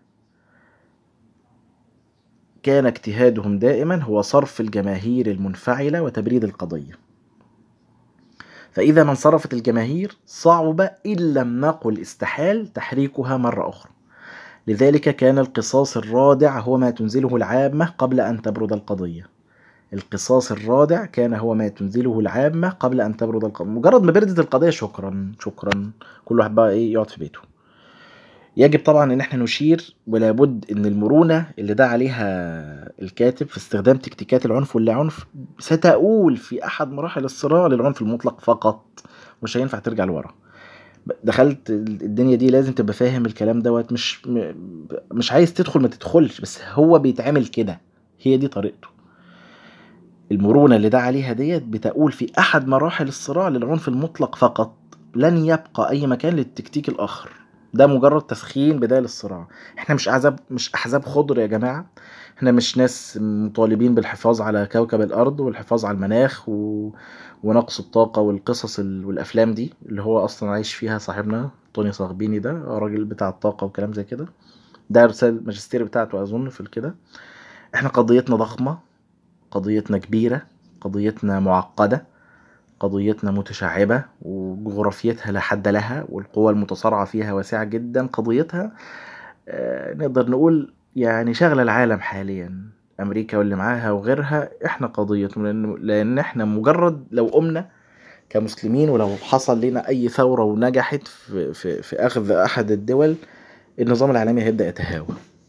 كان اجتهادهم دائما هو صرف الجماهير المنفعلة وتبريد القضية فإذا ما انصرفت الجماهير صعب إن لم نقل استحال تحريكها مرة أخرى لذلك كان القصاص الرادع هو ما تنزله العامة قبل أن تبرد القضية القصاص الرادع كان هو ما تنزله العامة قبل أن تبرد القضية مجرد ما بردت القضية شكرا شكرا كل واحد بقى إيه يقعد في بيته يجب طبعا ان احنا نشير ولابد ان المرونة اللي ده عليها الكاتب في استخدام تكتيكات العنف واللا عنف ستؤول في احد مراحل الصراع للعنف المطلق فقط مش هينفع ترجع لورا دخلت الدنيا دي لازم تبقى فاهم الكلام دوت مش مش عايز تدخل ما تدخلش بس هو بيتعمل كده هي دي طريقته المرونة اللي ده عليها ديت بتقول في أحد مراحل الصراع للعنف المطلق فقط لن يبقى أي مكان للتكتيك الآخر ده مجرد تسخين بداية للصراع احنا مش احزاب مش احزاب خضر يا جماعه احنا مش ناس مطالبين بالحفاظ على كوكب الارض والحفاظ على المناخ و... ونقص الطاقه والقصص ال... والافلام دي اللي هو اصلا عايش فيها صاحبنا توني صاغبيني ده راجل بتاع الطاقه وكلام زي كده ده رسالة الماجستير بتاعته اظن في الكده احنا قضيتنا ضخمه قضيتنا كبيره قضيتنا معقده قضيتنا متشعبة وجغرافيتها لا حد لها والقوى المتصارعة فيها واسعة جدا قضيتها آه، نقدر نقول يعني شغلة العالم حاليا أمريكا واللي معاها وغيرها إحنا قضيتهم لأن, لأن إحنا مجرد لو قمنا كمسلمين ولو حصل لنا أي ثورة ونجحت في, في, في أخذ أحد الدول النظام العالمي هيبدأ يتهاوى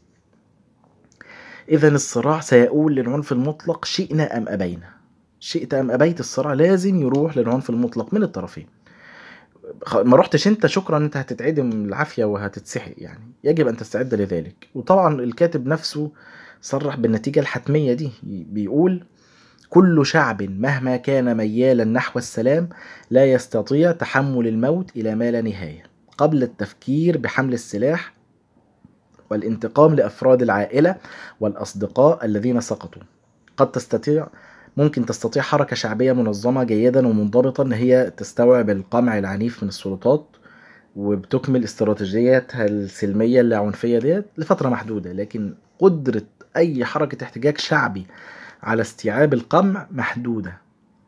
إذا الصراع سيؤول للعنف المطلق شئنا أم أبينا شئت أم أبيت الصراع لازم يروح للعنف المطلق من الطرفين ما رحتش انت شكرا انت هتتعدم العافية وهتتسحق يعني يجب ان تستعد لذلك وطبعا الكاتب نفسه صرح بالنتيجة الحتمية دي بيقول كل شعب مهما كان ميالا نحو السلام لا يستطيع تحمل الموت إلى ما لا نهاية قبل التفكير بحمل السلاح والانتقام لأفراد العائلة والأصدقاء الذين سقطوا قد تستطيع ممكن تستطيع حركة شعبية منظمة جيدا ومنضبطة إن هي تستوعب القمع العنيف من السلطات وبتكمل استراتيجياتها السلمية اللاعنفية ديت لفترة محدودة لكن قدرة أي حركة احتجاج شعبي على استيعاب القمع محدودة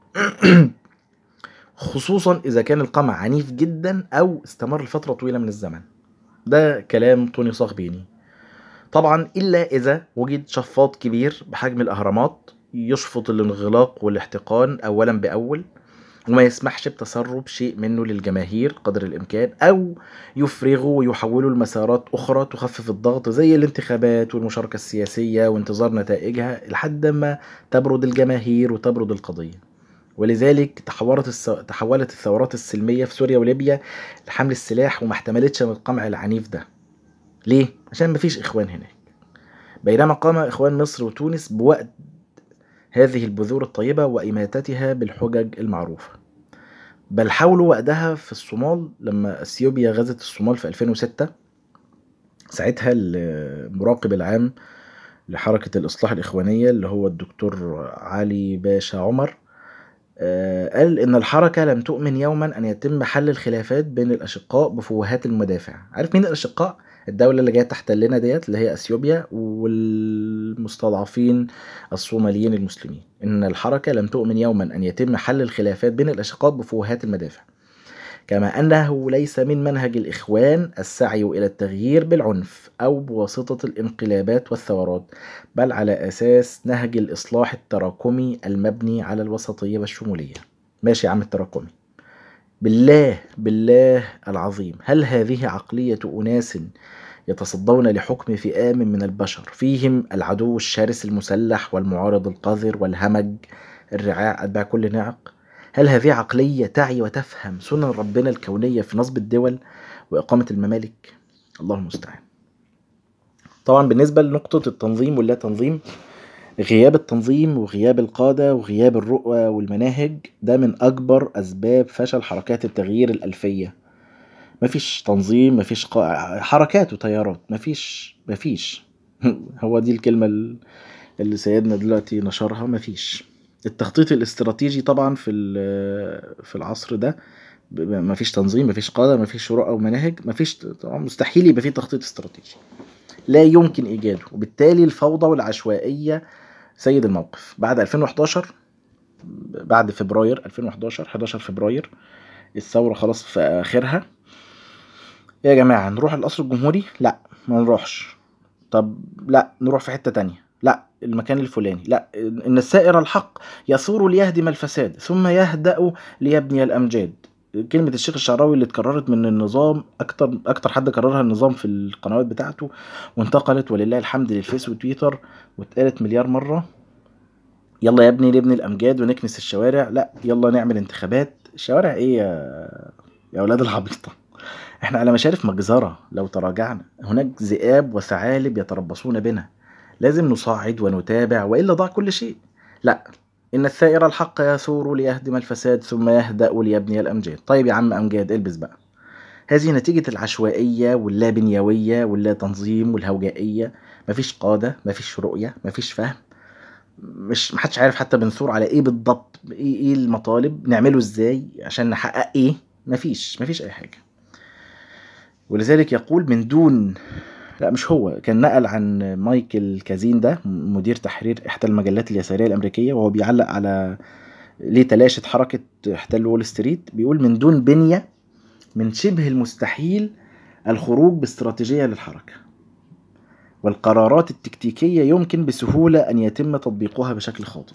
خصوصا إذا كان القمع عنيف جدا أو استمر لفترة طويلة من الزمن ده كلام توني صاغبيني طبعا إلا إذا وجد شفاط كبير بحجم الأهرامات يشفط الانغلاق والاحتقان أولا بأول وما يسمحش بتسرب شيء منه للجماهير قدر الإمكان أو يفرغوا ويحولوا لمسارات أخرى تخفف الضغط زي الانتخابات والمشاركة السياسية وانتظار نتائجها لحد ما تبرد الجماهير وتبرد القضية ولذلك تحولت الس... تحولت الثورات السلمية في سوريا وليبيا لحمل السلاح وما احتملتش من القمع العنيف ده ليه؟ عشان مفيش إخوان هناك بينما قام إخوان مصر وتونس بوقت هذه البذور الطيبة وإماتتها بالحجج المعروفة بل حاولوا وقتها في الصومال لما اثيوبيا غزت الصومال في 2006 ساعتها المراقب العام لحركة الإصلاح الإخوانية اللي هو الدكتور علي باشا عمر آه، قال إن الحركة لم تؤمن يوما أن يتم حل الخلافات بين الأشقاء بفوهات المدافع عارف مين الأشقاء؟ الدولة اللي جاية تحتلنا ديت اللي هي أثيوبيا والمستضعفين الصوماليين المسلمين إن الحركة لم تؤمن يوما أن يتم حل الخلافات بين الأشقاء بفوهات المدافع كما أنه ليس من منهج الإخوان السعي إلى التغيير بالعنف أو بواسطة الانقلابات والثورات بل على أساس نهج الإصلاح التراكمي المبني على الوسطية والشمولية ماشي يا عم التراكمي بالله بالله العظيم هل هذه عقلية أناس يتصدون لحكم فئام من البشر فيهم العدو الشرس المسلح والمعارض القذر والهمج الرعاع أتباع كل نعق هل هذه عقلية تعي وتفهم سنن ربنا الكونية في نصب الدول وإقامة الممالك؟ الله المستعان. طبعا بالنسبة لنقطة التنظيم واللا تنظيم غياب التنظيم وغياب القادة وغياب الرؤى والمناهج ده من أكبر أسباب فشل حركات التغيير الألفية مفيش تنظيم مفيش قا... حركات وتيارات مفيش مفيش هو دي الكلمة اللي سيدنا دلوقتي نشرها مفيش التخطيط الاستراتيجي طبعا في في العصر ده مفيش تنظيم مفيش قاده مفيش رؤى ومناهج مفيش طبعا مستحيل يبقى فيه تخطيط استراتيجي لا يمكن ايجاده وبالتالي الفوضى والعشوائيه سيد الموقف بعد 2011 بعد فبراير 2011 11 فبراير الثوره خلاص في اخرها يا جماعه نروح القصر الجمهوري لا ما نروحش طب لا نروح في حته تانية لا المكان الفلاني لا ان السائر الحق يثور ليهدم الفساد ثم يهدأ ليبني الامجاد كلمة الشيخ الشعراوي اللي اتكررت من النظام أكتر أكتر حد كررها النظام في القنوات بتاعته وانتقلت ولله الحمد للفيس وتويتر واتقالت مليار مرة يلا يا ابني نبني الأمجاد ونكنس الشوارع لا يلا نعمل انتخابات الشوارع إيه يا يا أولاد العبيطة احنا على مشارف مجزرة لو تراجعنا هناك ذئاب وثعالب يتربصون بنا لازم نصعد ونتابع وإلا ضاع كل شيء لا إن الثائر الحق يثور ليهدم الفساد ثم يهدأ ليبني الأمجاد طيب يا عم أمجاد البس بقى هذه نتيجة العشوائية واللا بنيوية واللا تنظيم والهوجائية مفيش قادة مفيش رؤية مفيش فهم مش محدش عارف حتى بنثور على ايه بالضبط ايه ايه المطالب نعمله ازاي عشان نحقق ايه مفيش مفيش اي حاجة ولذلك يقول من دون لا مش هو كان نقل عن مايكل كازين ده مدير تحرير إحدى المجلات اليسارية الأمريكية وهو بيعلق على ليه تلاشت حركة احتلال وول ستريت بيقول من دون بنية من شبه المستحيل الخروج باستراتيجية للحركة والقرارات التكتيكية يمكن بسهولة أن يتم تطبيقها بشكل خاطئ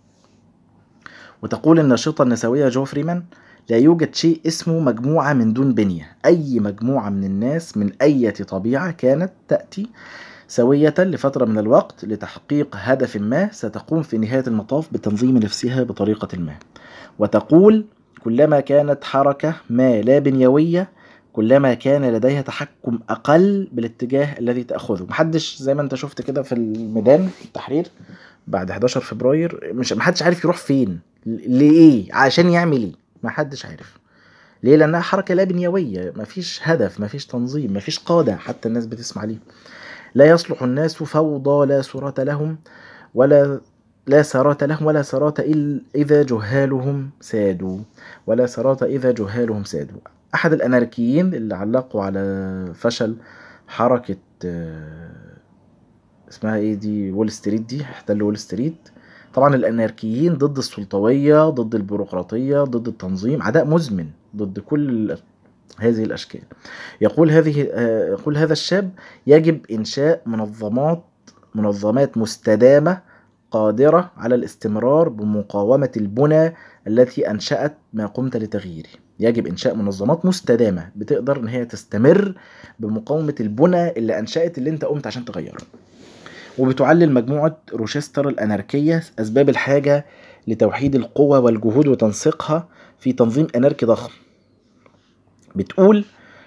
وتقول الناشطة النسوية جو فريمان لا يوجد شيء اسمه مجموعة من دون بنية أي مجموعة من الناس من أي طبيعة كانت تأتي سوية لفترة من الوقت لتحقيق هدف ما ستقوم في نهاية المطاف بتنظيم نفسها بطريقة ما وتقول كلما كانت حركة ما لا بنيوية كلما كان لديها تحكم أقل بالاتجاه الذي تأخذه محدش زي ما انت شفت كده في الميدان التحرير بعد 11 فبراير مش محدش عارف يروح فين لإيه عشان يعمل إيه ما حدش عارف ليه لانها حركه لا بنيويه مفيش هدف مفيش تنظيم مفيش قاده حتى الناس بتسمع ليه لا يصلح الناس فوضى لا سرة لهم ولا لا سرات لهم ولا سرات إذا جهالهم سادوا ولا سرات إذا جهالهم سادوا أحد الأناركيين اللي علقوا على فشل حركة آه، اسمها ايه دي وول ستريت دي احتلوا وول ستريت طبعا الاناركيين ضد السلطويه ضد البيروقراطيه ضد التنظيم عداء مزمن ضد كل هذه الاشكال يقول هذه آه، يقول هذا الشاب يجب انشاء منظمات منظمات مستدامه قادره على الاستمرار بمقاومه البنى التي انشات ما قمت لتغييره يجب انشاء منظمات مستدامه بتقدر ان هي تستمر بمقاومه البنى اللي انشات اللي انت قمت عشان تغيره وبتعلل مجموعة روشستر الأناركية أسباب الحاجة لتوحيد القوى والجهود وتنسيقها في تنظيم أناركي ضخم بتقول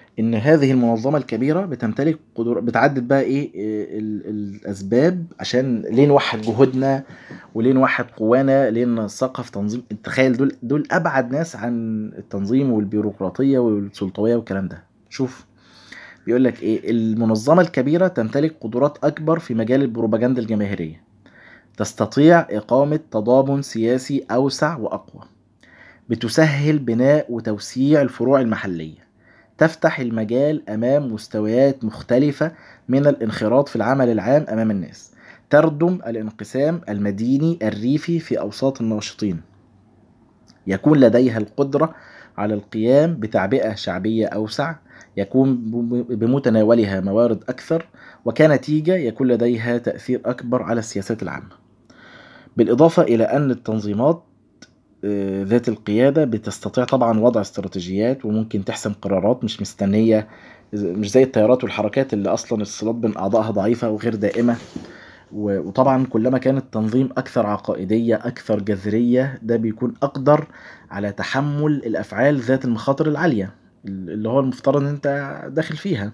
ان هذه المنظمه الكبيره بتمتلك قدرات بتعدد بقى ايه ال- الاسباب عشان ليه نوحد جهودنا وليه نوحد قوانا ليه نثقف تنظيم تخيل دول دول ابعد ناس عن التنظيم والبيروقراطيه والسلطويه والكلام ده شوف بيقول لك ايه المنظمه الكبيره تمتلك قدرات اكبر في مجال البروباجندا الجماهيريه تستطيع اقامه تضامن سياسي اوسع واقوى بتسهل بناء وتوسيع الفروع المحليه تفتح المجال امام مستويات مختلفه من الانخراط في العمل العام امام الناس تردم الانقسام المديني الريفي في اوساط الناشطين يكون لديها القدره على القيام بتعبئه شعبيه اوسع يكون بمتناولها موارد اكثر وكنتيجه يكون لديها تاثير اكبر على السياسات العامه بالاضافه الى ان التنظيمات آه، ذات القيادة بتستطيع طبعا وضع استراتيجيات وممكن تحسم قرارات مش مستنية مش زي التيارات والحركات اللي أصلا الصلات بين أعضائها ضعيفة وغير دائمة و- وطبعا كلما كان التنظيم أكثر عقائدية أكثر جذرية ده بيكون أقدر على تحمل الأفعال ذات المخاطر العالية اللي هو المفترض إن أنت داخل فيها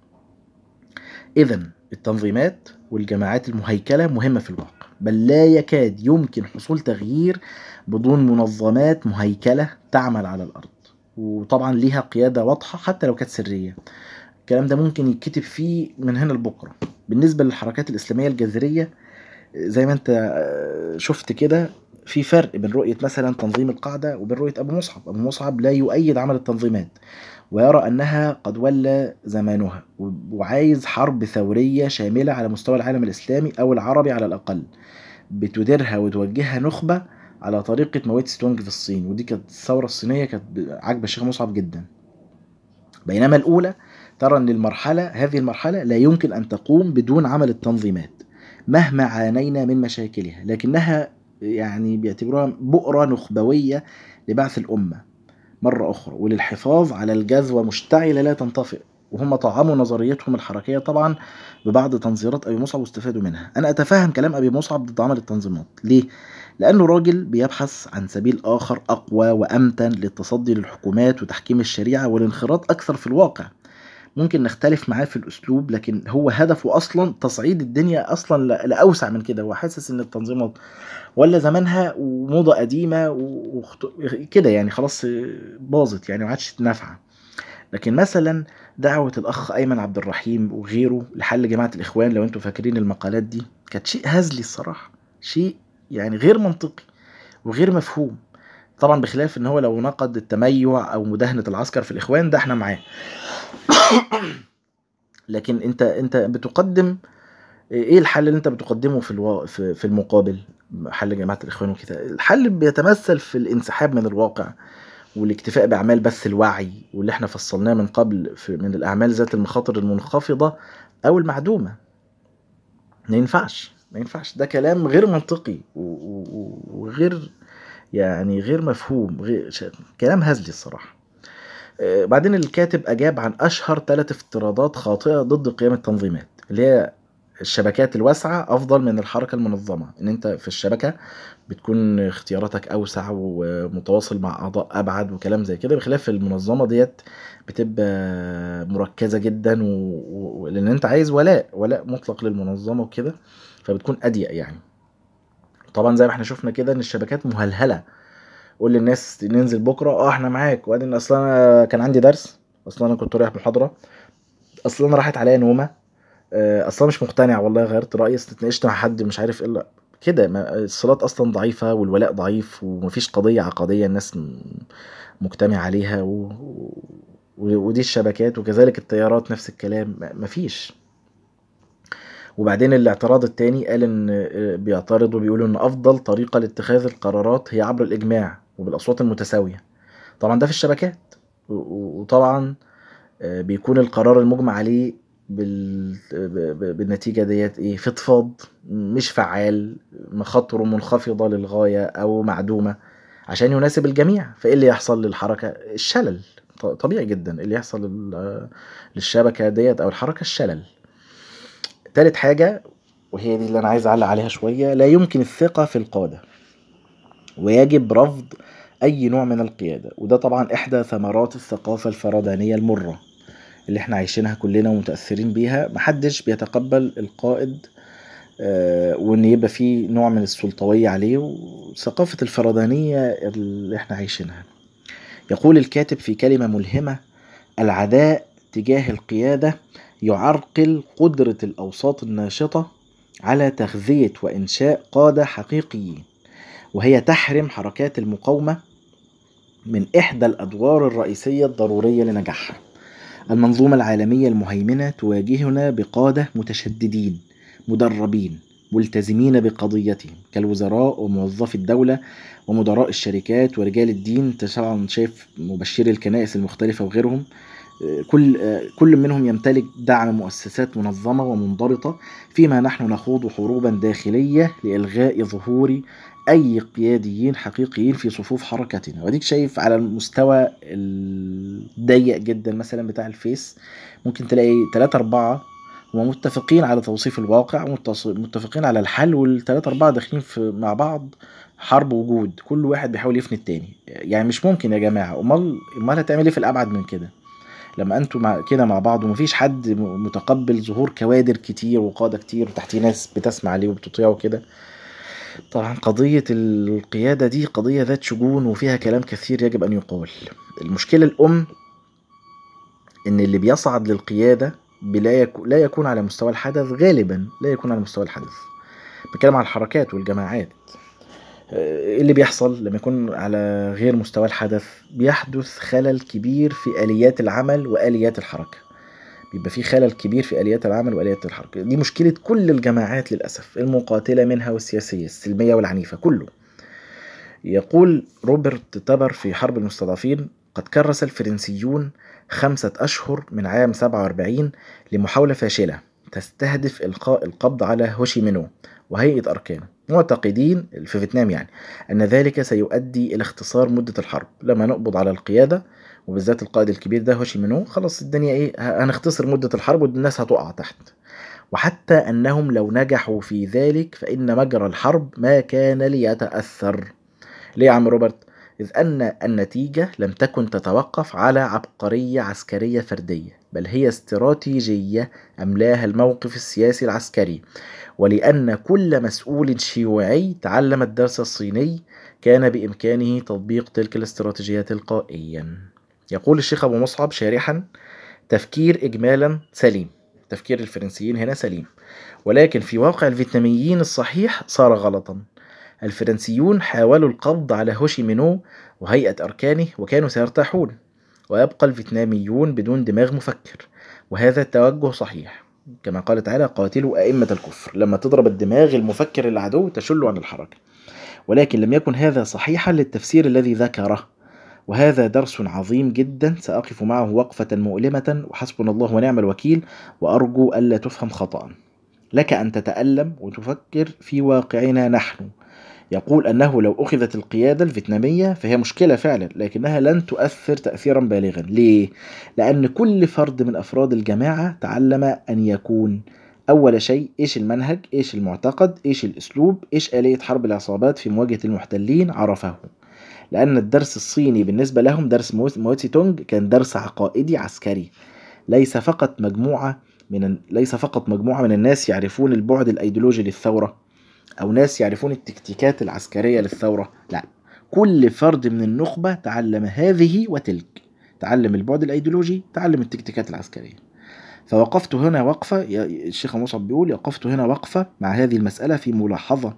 إذا التنظيمات والجماعات المهيكلة مهمة في الواقع بل لا يكاد يمكن حصول تغيير بدون منظمات مهيكلة تعمل على الأرض وطبعا ليها قيادة واضحة حتى لو كانت سرية الكلام ده ممكن يتكتب فيه من هنا لبكرة بالنسبة للحركات الإسلامية الجذرية زي ما انت آه، شفت كده في فرق بين رؤية مثلا تنظيم القاعدة وبين رؤية أبو مصعب أبو مصعب لا يؤيد عمل التنظيمات ويرى أنها قد ولى زمانها و- وعايز حرب ثورية شاملة على مستوى العالم الإسلامي أو العربي على الأقل بتديرها وتوجهها نخبة على طريقة مويت ستونج في الصين ودي كانت الثورة الصينية كانت ب- عاجبة الشيخ مصعب جدا بينما الأولى ترى أن المرحلة هذه المرحلة لا يمكن أن تقوم بدون عمل التنظيمات مهما عانينا من مشاكلها لكنها يعني بيعتبروها بؤرة نخبوية لبعث الأمة مرة أخرى وللحفاظ على الجذوة مشتعلة لا تنطفئ وهم طعموا نظريتهم الحركية طبعا ببعض تنظيرات أبي مصعب واستفادوا منها أنا أتفهم كلام أبي مصعب ضد عمل التنظيمات ليه؟ لأنه راجل بيبحث عن سبيل آخر أقوى وأمتن للتصدي للحكومات وتحكيم الشريعة والانخراط أكثر في الواقع ممكن نختلف معاه في الأسلوب لكن هو هدفه أصلا تصعيد الدنيا أصلا ل- لأوسع من كده هو حاسس إن التنظيمات ولا زمانها وموضة قديمة وخط... كده يعني خلاص باظت يعني ما عادش نافعة لكن مثلا دعوة الأخ أيمن عبد الرحيم وغيره لحل جماعة الإخوان لو أنتوا فاكرين المقالات دي كانت شيء هزلي الصراحة شيء يعني غير منطقي وغير مفهوم طبعا بخلاف ان هو لو نقد التميع او مداهنة العسكر في الاخوان ده احنا معاه لكن انت انت بتقدم ايه الحل اللي انت بتقدمه في الوا... في في المقابل حل جماعة الاخوان وكده الحل بيتمثل في الانسحاب من الواقع والاكتفاء باعمال بث الوعي واللي احنا فصلناه من قبل في من الاعمال ذات المخاطر المنخفضة او المعدومة ما ينفعش ما ينفعش ده كلام غير منطقي و- و- و- وغير يعني غير مفهوم غير ش- كلام هزلي الصراحة آه، بعدين الكاتب أجاب عن أشهر ثلاث افتراضات خاطئة ضد قيام التنظيمات اللي هي الشبكات الواسعة أفضل من الحركة المنظمة إن أنت في الشبكة بتكون اختياراتك أوسع ومتواصل مع أعضاء أبعد وكلام زي كده بخلاف المنظمة ديت بتبقى مركزة جدا و... و... لأن أنت عايز ولاء ولاء مطلق للمنظمة وكده فبتكون أضيق يعني طبعا زي ما احنا شفنا كده ان الشبكات مهلهله قول للناس ننزل بكره اه احنا معاك وبعدين اصلا انا كان عندي درس اصلا انا كنت رايح محاضره اصلا انا راحت عليا نومه آه، اصلا مش مقتنع والله غيرت رايي أصل اتناقشت مع حد مش عارف ايه لا كده ما- الصلات اصلا ضعيفه والولاء ضعيف ومفيش قضيه عقديه الناس م- مجتمع عليها و... و... ودي الشبكات وكذلك التيارات نفس الكلام م- مفيش وبعدين الاعتراض التاني قال ان آه، بيعترضوا بيقولوا ان افضل طريقه لاتخاذ القرارات هي عبر الاجماع وبالاصوات المتساويه طبعا ده في الشبكات و- و- وطبعا آه، بيكون القرار المجمع عليه بال... ب- ب- بالنتيجه ديت ايه فضفاض مش فعال مخاطره منخفضه للغايه او معدومه عشان يناسب الجميع فايه اللي يحصل للحركه الشلل ط- طبيعي جدا اللي يحصل لل- للشبكه ديت او الحركه الشلل تالت حاجة وهي دي اللي أنا عايز أعلق عليها شوية لا يمكن الثقة في القادة ويجب رفض أي نوع من القيادة وده طبعا إحدى ثمرات الثقافة الفردانية المرة اللي احنا عايشينها كلنا ومتأثرين بيها محدش بيتقبل القائد آه، وان يبقى فيه نوع من السلطوية عليه وثقافة الفردانية اللي احنا عايشينها يقول الكاتب في كلمة ملهمة العداء تجاه القيادة يعرقل قدرة الأوساط الناشطة على تغذية وإنشاء قادة حقيقيين وهي تحرم حركات المقاومة من إحدى الأدوار الرئيسية الضرورية لنجاحها المنظومة العالمية المهيمنة تواجهنا بقادة متشددين مدربين ملتزمين بقضيتهم كالوزراء وموظفي الدولة ومدراء الشركات ورجال الدين طبعا شايف مبشري الكنائس المختلفة وغيرهم كل كل منهم يمتلك دعم مؤسسات منظمة ومنضبطة فيما نحن نخوض حروبا داخلية لإلغاء ظهور أي قياديين حقيقيين في صفوف حركتنا وديك شايف على المستوى الضيق جدا مثلا بتاع الفيس ممكن تلاقي تلاتة أربعة هم متفقين على توصيف الواقع متفقين على الحل والتلاتة أربعة داخلين في مع بعض حرب وجود كل واحد بيحاول يفني التاني يعني مش ممكن يا جماعة أمال أمال هتعمل إيه في الأبعد من كده لما انتوا مع كده مع بعض ومفيش حد متقبل ظهور كوادر كتير وقادة كتير وتحتيه ناس بتسمع عليه وبتطيعه كده طبعا قضية القيادة دي قضية ذات شجون وفيها كلام كثير يجب أن يقال المشكلة الأم إن اللي بيصعد للقيادة بلا لا يكون على مستوى الحدث غالبا لا يكون على مستوى الحدث بتكلم عن الحركات والجماعات ايه اللي بيحصل لما يكون على غير مستوى الحدث بيحدث خلل كبير في آليات العمل وآليات الحركة بيبقى في خلل كبير في آليات العمل وآليات الحركة دي مشكلة كل الجماعات للأسف المقاتلة منها والسياسية السلمية والعنيفة كله يقول روبرت تبر في حرب المستضعفين قد كرس الفرنسيون خمسة أشهر من عام 47 لمحاولة فاشلة تستهدف إلقاء القبض على هوشي مينو وهيئة أركانه معتقدين في فيتنام يعني أن ذلك سيؤدي إلى اختصار مدة الحرب لما نقبض على القيادة وبالذات القائد الكبير ده هوشي مينو خلاص الدنيا إيه هنختصر مدة الحرب والناس هتقع تحت وحتى أنهم لو نجحوا في ذلك فإن مجرى الحرب ما كان ليتأثر ليه يا عم روبرت؟ إذ أن النتيجة لم تكن تتوقف على عبقرية عسكرية فردية بل هي استراتيجية أملاها الموقف السياسي العسكري ولأن كل مسؤول شيوعي تعلم الدرس الصيني كان بإمكانه تطبيق تلك الاستراتيجيات تلقائيا يقول الشيخ أبو مصعب شارحا تفكير إجمالا سليم تفكير الفرنسيين هنا سليم ولكن في واقع الفيتناميين الصحيح صار غلطا الفرنسيون حاولوا القبض على هوشي مينو وهيئة أركانه وكانوا سيرتاحون ويبقى الفيتناميون بدون دماغ مفكر وهذا التوجه صحيح كما قال تعالى قاتلوا أئمة الكفر لما تضرب الدماغ المفكر العدو تشل عن الحركة ولكن لم يكن هذا صحيحا للتفسير الذي ذكره وهذا درس عظيم جدا سأقف معه وقفة مؤلمة وحسبنا الله ونعم الوكيل وأرجو ألا تفهم خطأ لك أن تتألم وتفكر في واقعنا نحن يقول أنه لو أخذت القيادة الفيتنامية فهي مشكلة فعلا لكنها لن تؤثر تأثيرا بالغا ليه؟ لأن كل فرد من أفراد الجماعة تعلم أن يكون أول شيء إيش المنهج إيش المعتقد إيش الأسلوب إيش آلية حرب العصابات في مواجهة المحتلين عرفه لأن الدرس الصيني بالنسبة لهم درس موتسي تونج كان درس عقائدي عسكري ليس فقط مجموعة من ليس فقط مجموعة من الناس يعرفون البعد الأيديولوجي للثورة أو ناس يعرفون التكتيكات العسكرية للثورة لا كل فرد من النخبة تعلم هذه وتلك تعلم البعد الأيديولوجي تعلم التكتيكات العسكرية فوقفت هنا وقفة الشيخ مصعب بيقول وقفت هنا وقفة مع هذه المسألة في ملاحظة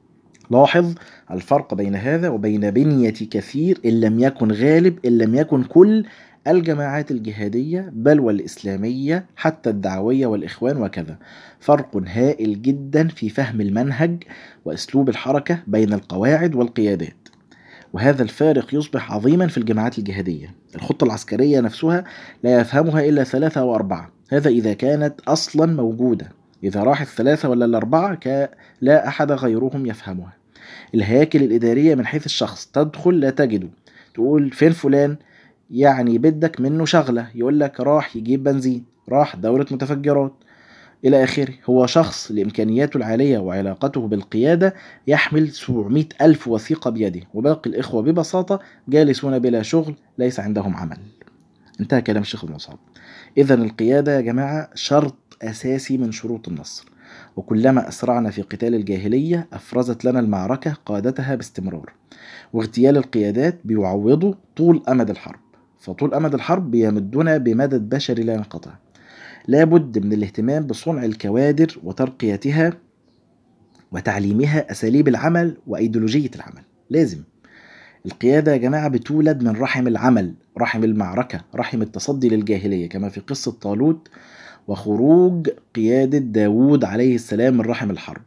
لاحظ الفرق بين هذا وبين بنية كثير إن لم يكن غالب إن لم يكن كل الجماعات الجهادية بل والإسلامية حتى الدعوية والإخوان وكذا فرق هائل جدا في فهم المنهج وأسلوب الحركة بين القواعد والقيادات وهذا الفارق يصبح عظيما في الجماعات الجهادية الخطة العسكرية نفسها لا يفهمها إلا ثلاثة أو أربعة هذا إذا كانت أصلا موجودة إذا راح الثلاثة ولا الأربعة لا أحد غيرهم يفهمها الهياكل الإدارية من حيث الشخص تدخل لا تجده تقول فين فلان يعني بدك منه شغلة يقول لك راح يجيب بنزين راح دورة متفجرات إلى آخره هو شخص لإمكانياته العالية وعلاقته بالقيادة يحمل 700 ألف وثيقة بيده وباقي الإخوة ببساطة جالسون بلا شغل ليس عندهم عمل انتهى كلام الشيخ المصعب إذا القيادة يا جماعة شرط أساسي من شروط النصر وكلما أسرعنا في قتال الجاهلية أفرزت لنا المعركة قادتها باستمرار واغتيال القيادات بيعوضه طول أمد الحرب فطول أمد الحرب بيمدنا بمدد بشري لا ينقطع لابد من الاهتمام بصنع الكوادر وترقيتها وتعليمها أساليب العمل وأيديولوجية العمل لازم القيادة يا جماعة بتولد من رحم العمل رحم المعركة رحم التصدي للجاهلية كما في قصة طالوت وخروج قيادة داوود عليه السلام من رحم الحرب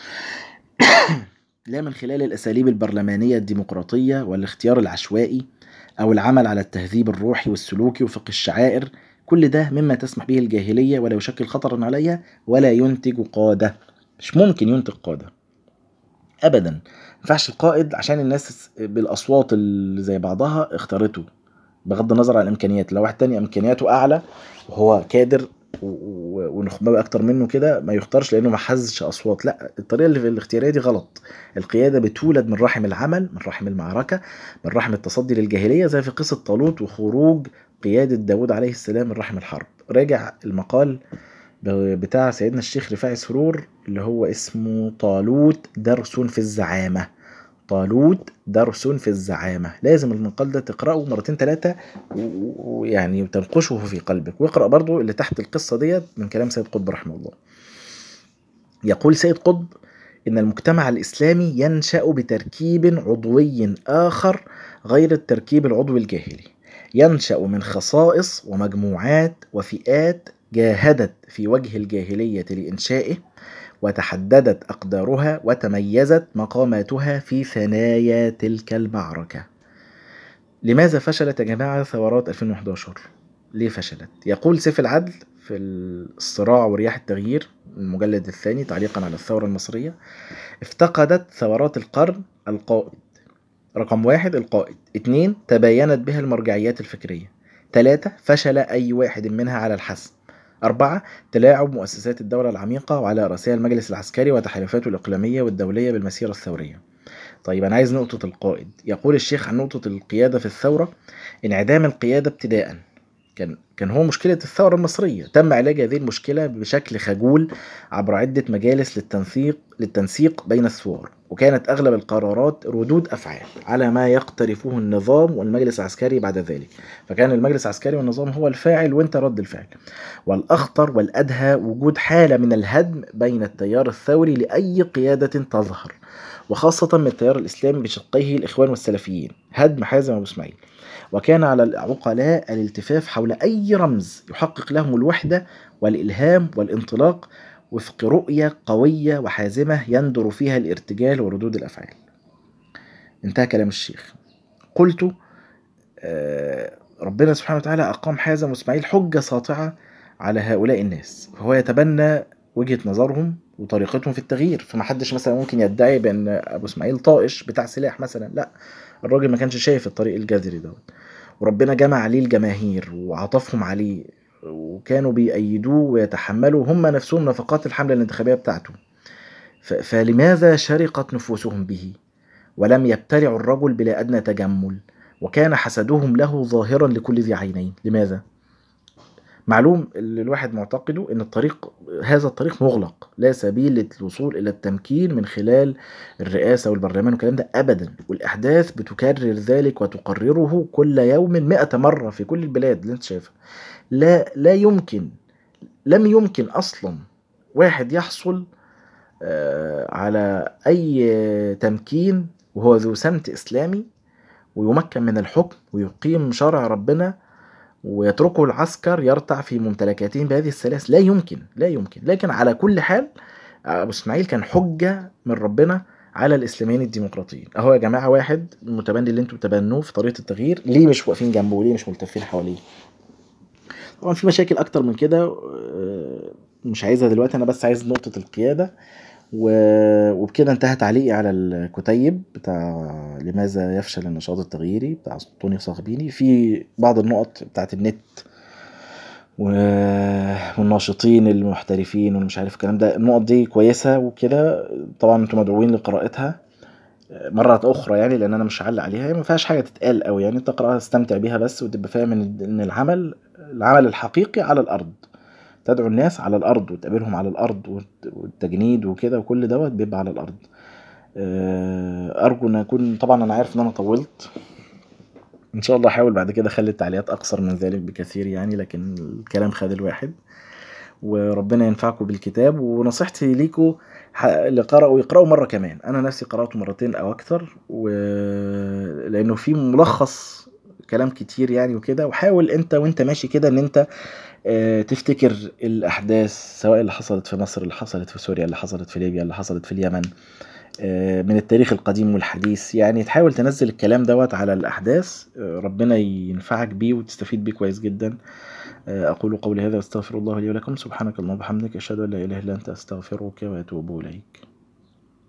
لا من خلال الأساليب البرلمانية الديمقراطية والاختيار العشوائي أو العمل على التهذيب الروحي والسلوكي وفقه الشعائر كل ده مما تسمح به الجاهلية ولا يشكل خطرا عليها ولا ينتج قادة مش ممكن ينتج قادة أبدا ينفعش القائد عشان الناس بالأصوات اللي زي بعضها اختارته بغض النظر عن الإمكانيات لو واحد تاني إمكانياته أعلى وهو كادر ونخبه اكتر منه كده ما يختارش لانه ما حزش اصوات لا الطريقه اللي في الاختياريه دي غلط القياده بتولد من رحم العمل من رحم المعركه من رحم التصدي للجاهليه زي في قصه طالوت وخروج قياده داود عليه السلام من رحم الحرب راجع المقال بتاع سيدنا الشيخ رفاعي سرور اللي هو اسمه طالوت درس في الزعامه طالوت درس في الزعامة لازم المقال ده تقرأه مرتين ثلاثة ويعني تنقشه في قلبك واقرأ برضو اللي تحت القصة ديت من كلام سيد قطب رحمه الله يقول سيد قطب إن المجتمع الإسلامي ينشأ بتركيب عضوي آخر غير التركيب العضوي الجاهلي ينشأ من خصائص ومجموعات وفئات جاهدت في وجه الجاهلية لإنشائه وتحددت أقدارها وتميزت مقاماتها في ثنايا تلك المعركة لماذا فشلت يا جماعة ثورات 2011 ليه فشلت يقول سيف العدل في الصراع ورياح التغيير المجلد الثاني تعليقا على الثورة المصرية افتقدت ثورات القرن القائد رقم واحد القائد اتنين تباينت بها المرجعيات الفكرية تلاتة فشل أي واحد منها على الحسم أربعة تلاعب مؤسسات الدولة العميقة وعلى رأسها المجلس العسكري وتحالفاته الإقليمية والدولية بالمسيرة الثورية طيب أنا عايز نقطة القائد يقول الشيخ عن نقطة القيادة في الثورة انعدام القيادة ابتداء كان كان هو مشكلة الثورة المصرية تم علاج هذه المشكلة بشكل خجول عبر عدة مجالس للتنسيق للتنسيق بين الثوار وكانت أغلب القرارات ردود أفعال على ما يقترفه النظام والمجلس العسكري بعد ذلك فكان المجلس العسكري والنظام هو الفاعل وانت رد الفعل والأخطر والأدهى وجود حالة من الهدم بين التيار الثوري لأي قيادة تظهر وخاصة من التيار الإسلامي بشقيه الإخوان والسلفيين هدم حازم أبو إسماعيل وكان على العقلاء الالتفاف حول أي رمز يحقق لهم الوحدة والإلهام والانطلاق وفق رؤية قوية وحازمة يندر فيها الارتجال وردود الأفعال انتهى كلام الشيخ قلت آه، ربنا سبحانه وتعالى أقام حازم وإسماعيل حجة ساطعة على هؤلاء الناس فهو يتبنى وجهة نظرهم وطريقتهم في التغيير فما حدش مثلا ممكن يدعي بأن أبو إسماعيل طائش بتاع سلاح مثلا لا الراجل ما كانش شايف الطريق الجذري دوت وربنا جمع عليه الجماهير وعطفهم عليه وكانوا بيأيدوه ويتحملوا هم نفسهم نفقات الحملة الانتخابية بتاعته فلماذا شرقت نفوسهم به ولم يبتلعوا الرجل بلا أدنى تجمل وكان حسدهم له ظاهرا لكل ذي عينين لماذا؟ معلوم اللي الواحد معتقده ان الطريق هذا الطريق مغلق لا سبيل للوصول الى التمكين من خلال الرئاسه والبرلمان والكلام ده ابدا والاحداث بتكرر ذلك وتقرره كل يوم مئة مره في كل البلاد اللي انت شايفها لا لا يمكن لم يمكن اصلا واحد يحصل آه، على اي تمكين وهو ذو سمت اسلامي ويمكن من الحكم ويقيم شرع ربنا ويتركه العسكر يرتع في ممتلكاتهم بهذه السلاسل لا يمكن لا يمكن لكن على كل حال ابو اسماعيل كان حجه من ربنا على الاسلاميين الديمقراطيين اهو يا جماعه واحد المتبني اللي انتم تبنوه في طريقه التغيير ليه مش واقفين جنبه ليه مش ملتفين حواليه طبعا في مشاكل اكتر من كده آه، مش عايزها دلوقتي انا بس عايز نقطه القياده وبكده انتهى تعليقي على الكتيب بتاع لماذا يفشل النشاط التغييري بتاع طوني صاحبيني في بعض النقط بتاعت النت والناشطين المحترفين ومش عارف الكلام ده النقط دي كويسة وكده طبعا انتم مدعوين لقراءتها مرة أخرى يعني لأن أنا مش هعلق عليها هي ما فيهاش حاجة تتقال أوي يعني تقرأها تستمتع بيها بس وتبقى فاهم إن إن العمل العمل الحقيقي على الأرض تدعو الناس على الأرض وتقابلهم على الأرض والت- والتجنيد وكده وكل دوت بيبقى على الأرض آه، أرجو إن أكون طبعا أنا عارف إن أنا طولت إن شاء الله أحاول بعد كده أخلي التعليقات أقصر من ذلك بكثير يعني لكن الكلام خد الواحد وربنا ينفعكم بالكتاب ونصيحتي ليكم ح- اللي قرأوا يقرأوا مرة كمان أنا نفسي قرأته مرتين أو أكتر و... لأنه في ملخص كلام كتير يعني وكده وحاول أنت وأنت ماشي كده إن أنت آه، تفتكر الأحداث سواء اللي حصلت في مصر اللي حصلت في سوريا اللي حصلت في ليبيا اللي حصلت في اليمن آه، من التاريخ القديم والحديث يعني تحاول تنزل الكلام دوت على الأحداث آه، ربنا ينفعك بيه وتستفيد بيه كويس جدا آه، أقول قولي هذا واستغفر الله لي ولكم سبحانك اللهم وبحمدك أشهد أن لا إله إلا أنت أستغفرك وأتوب إليك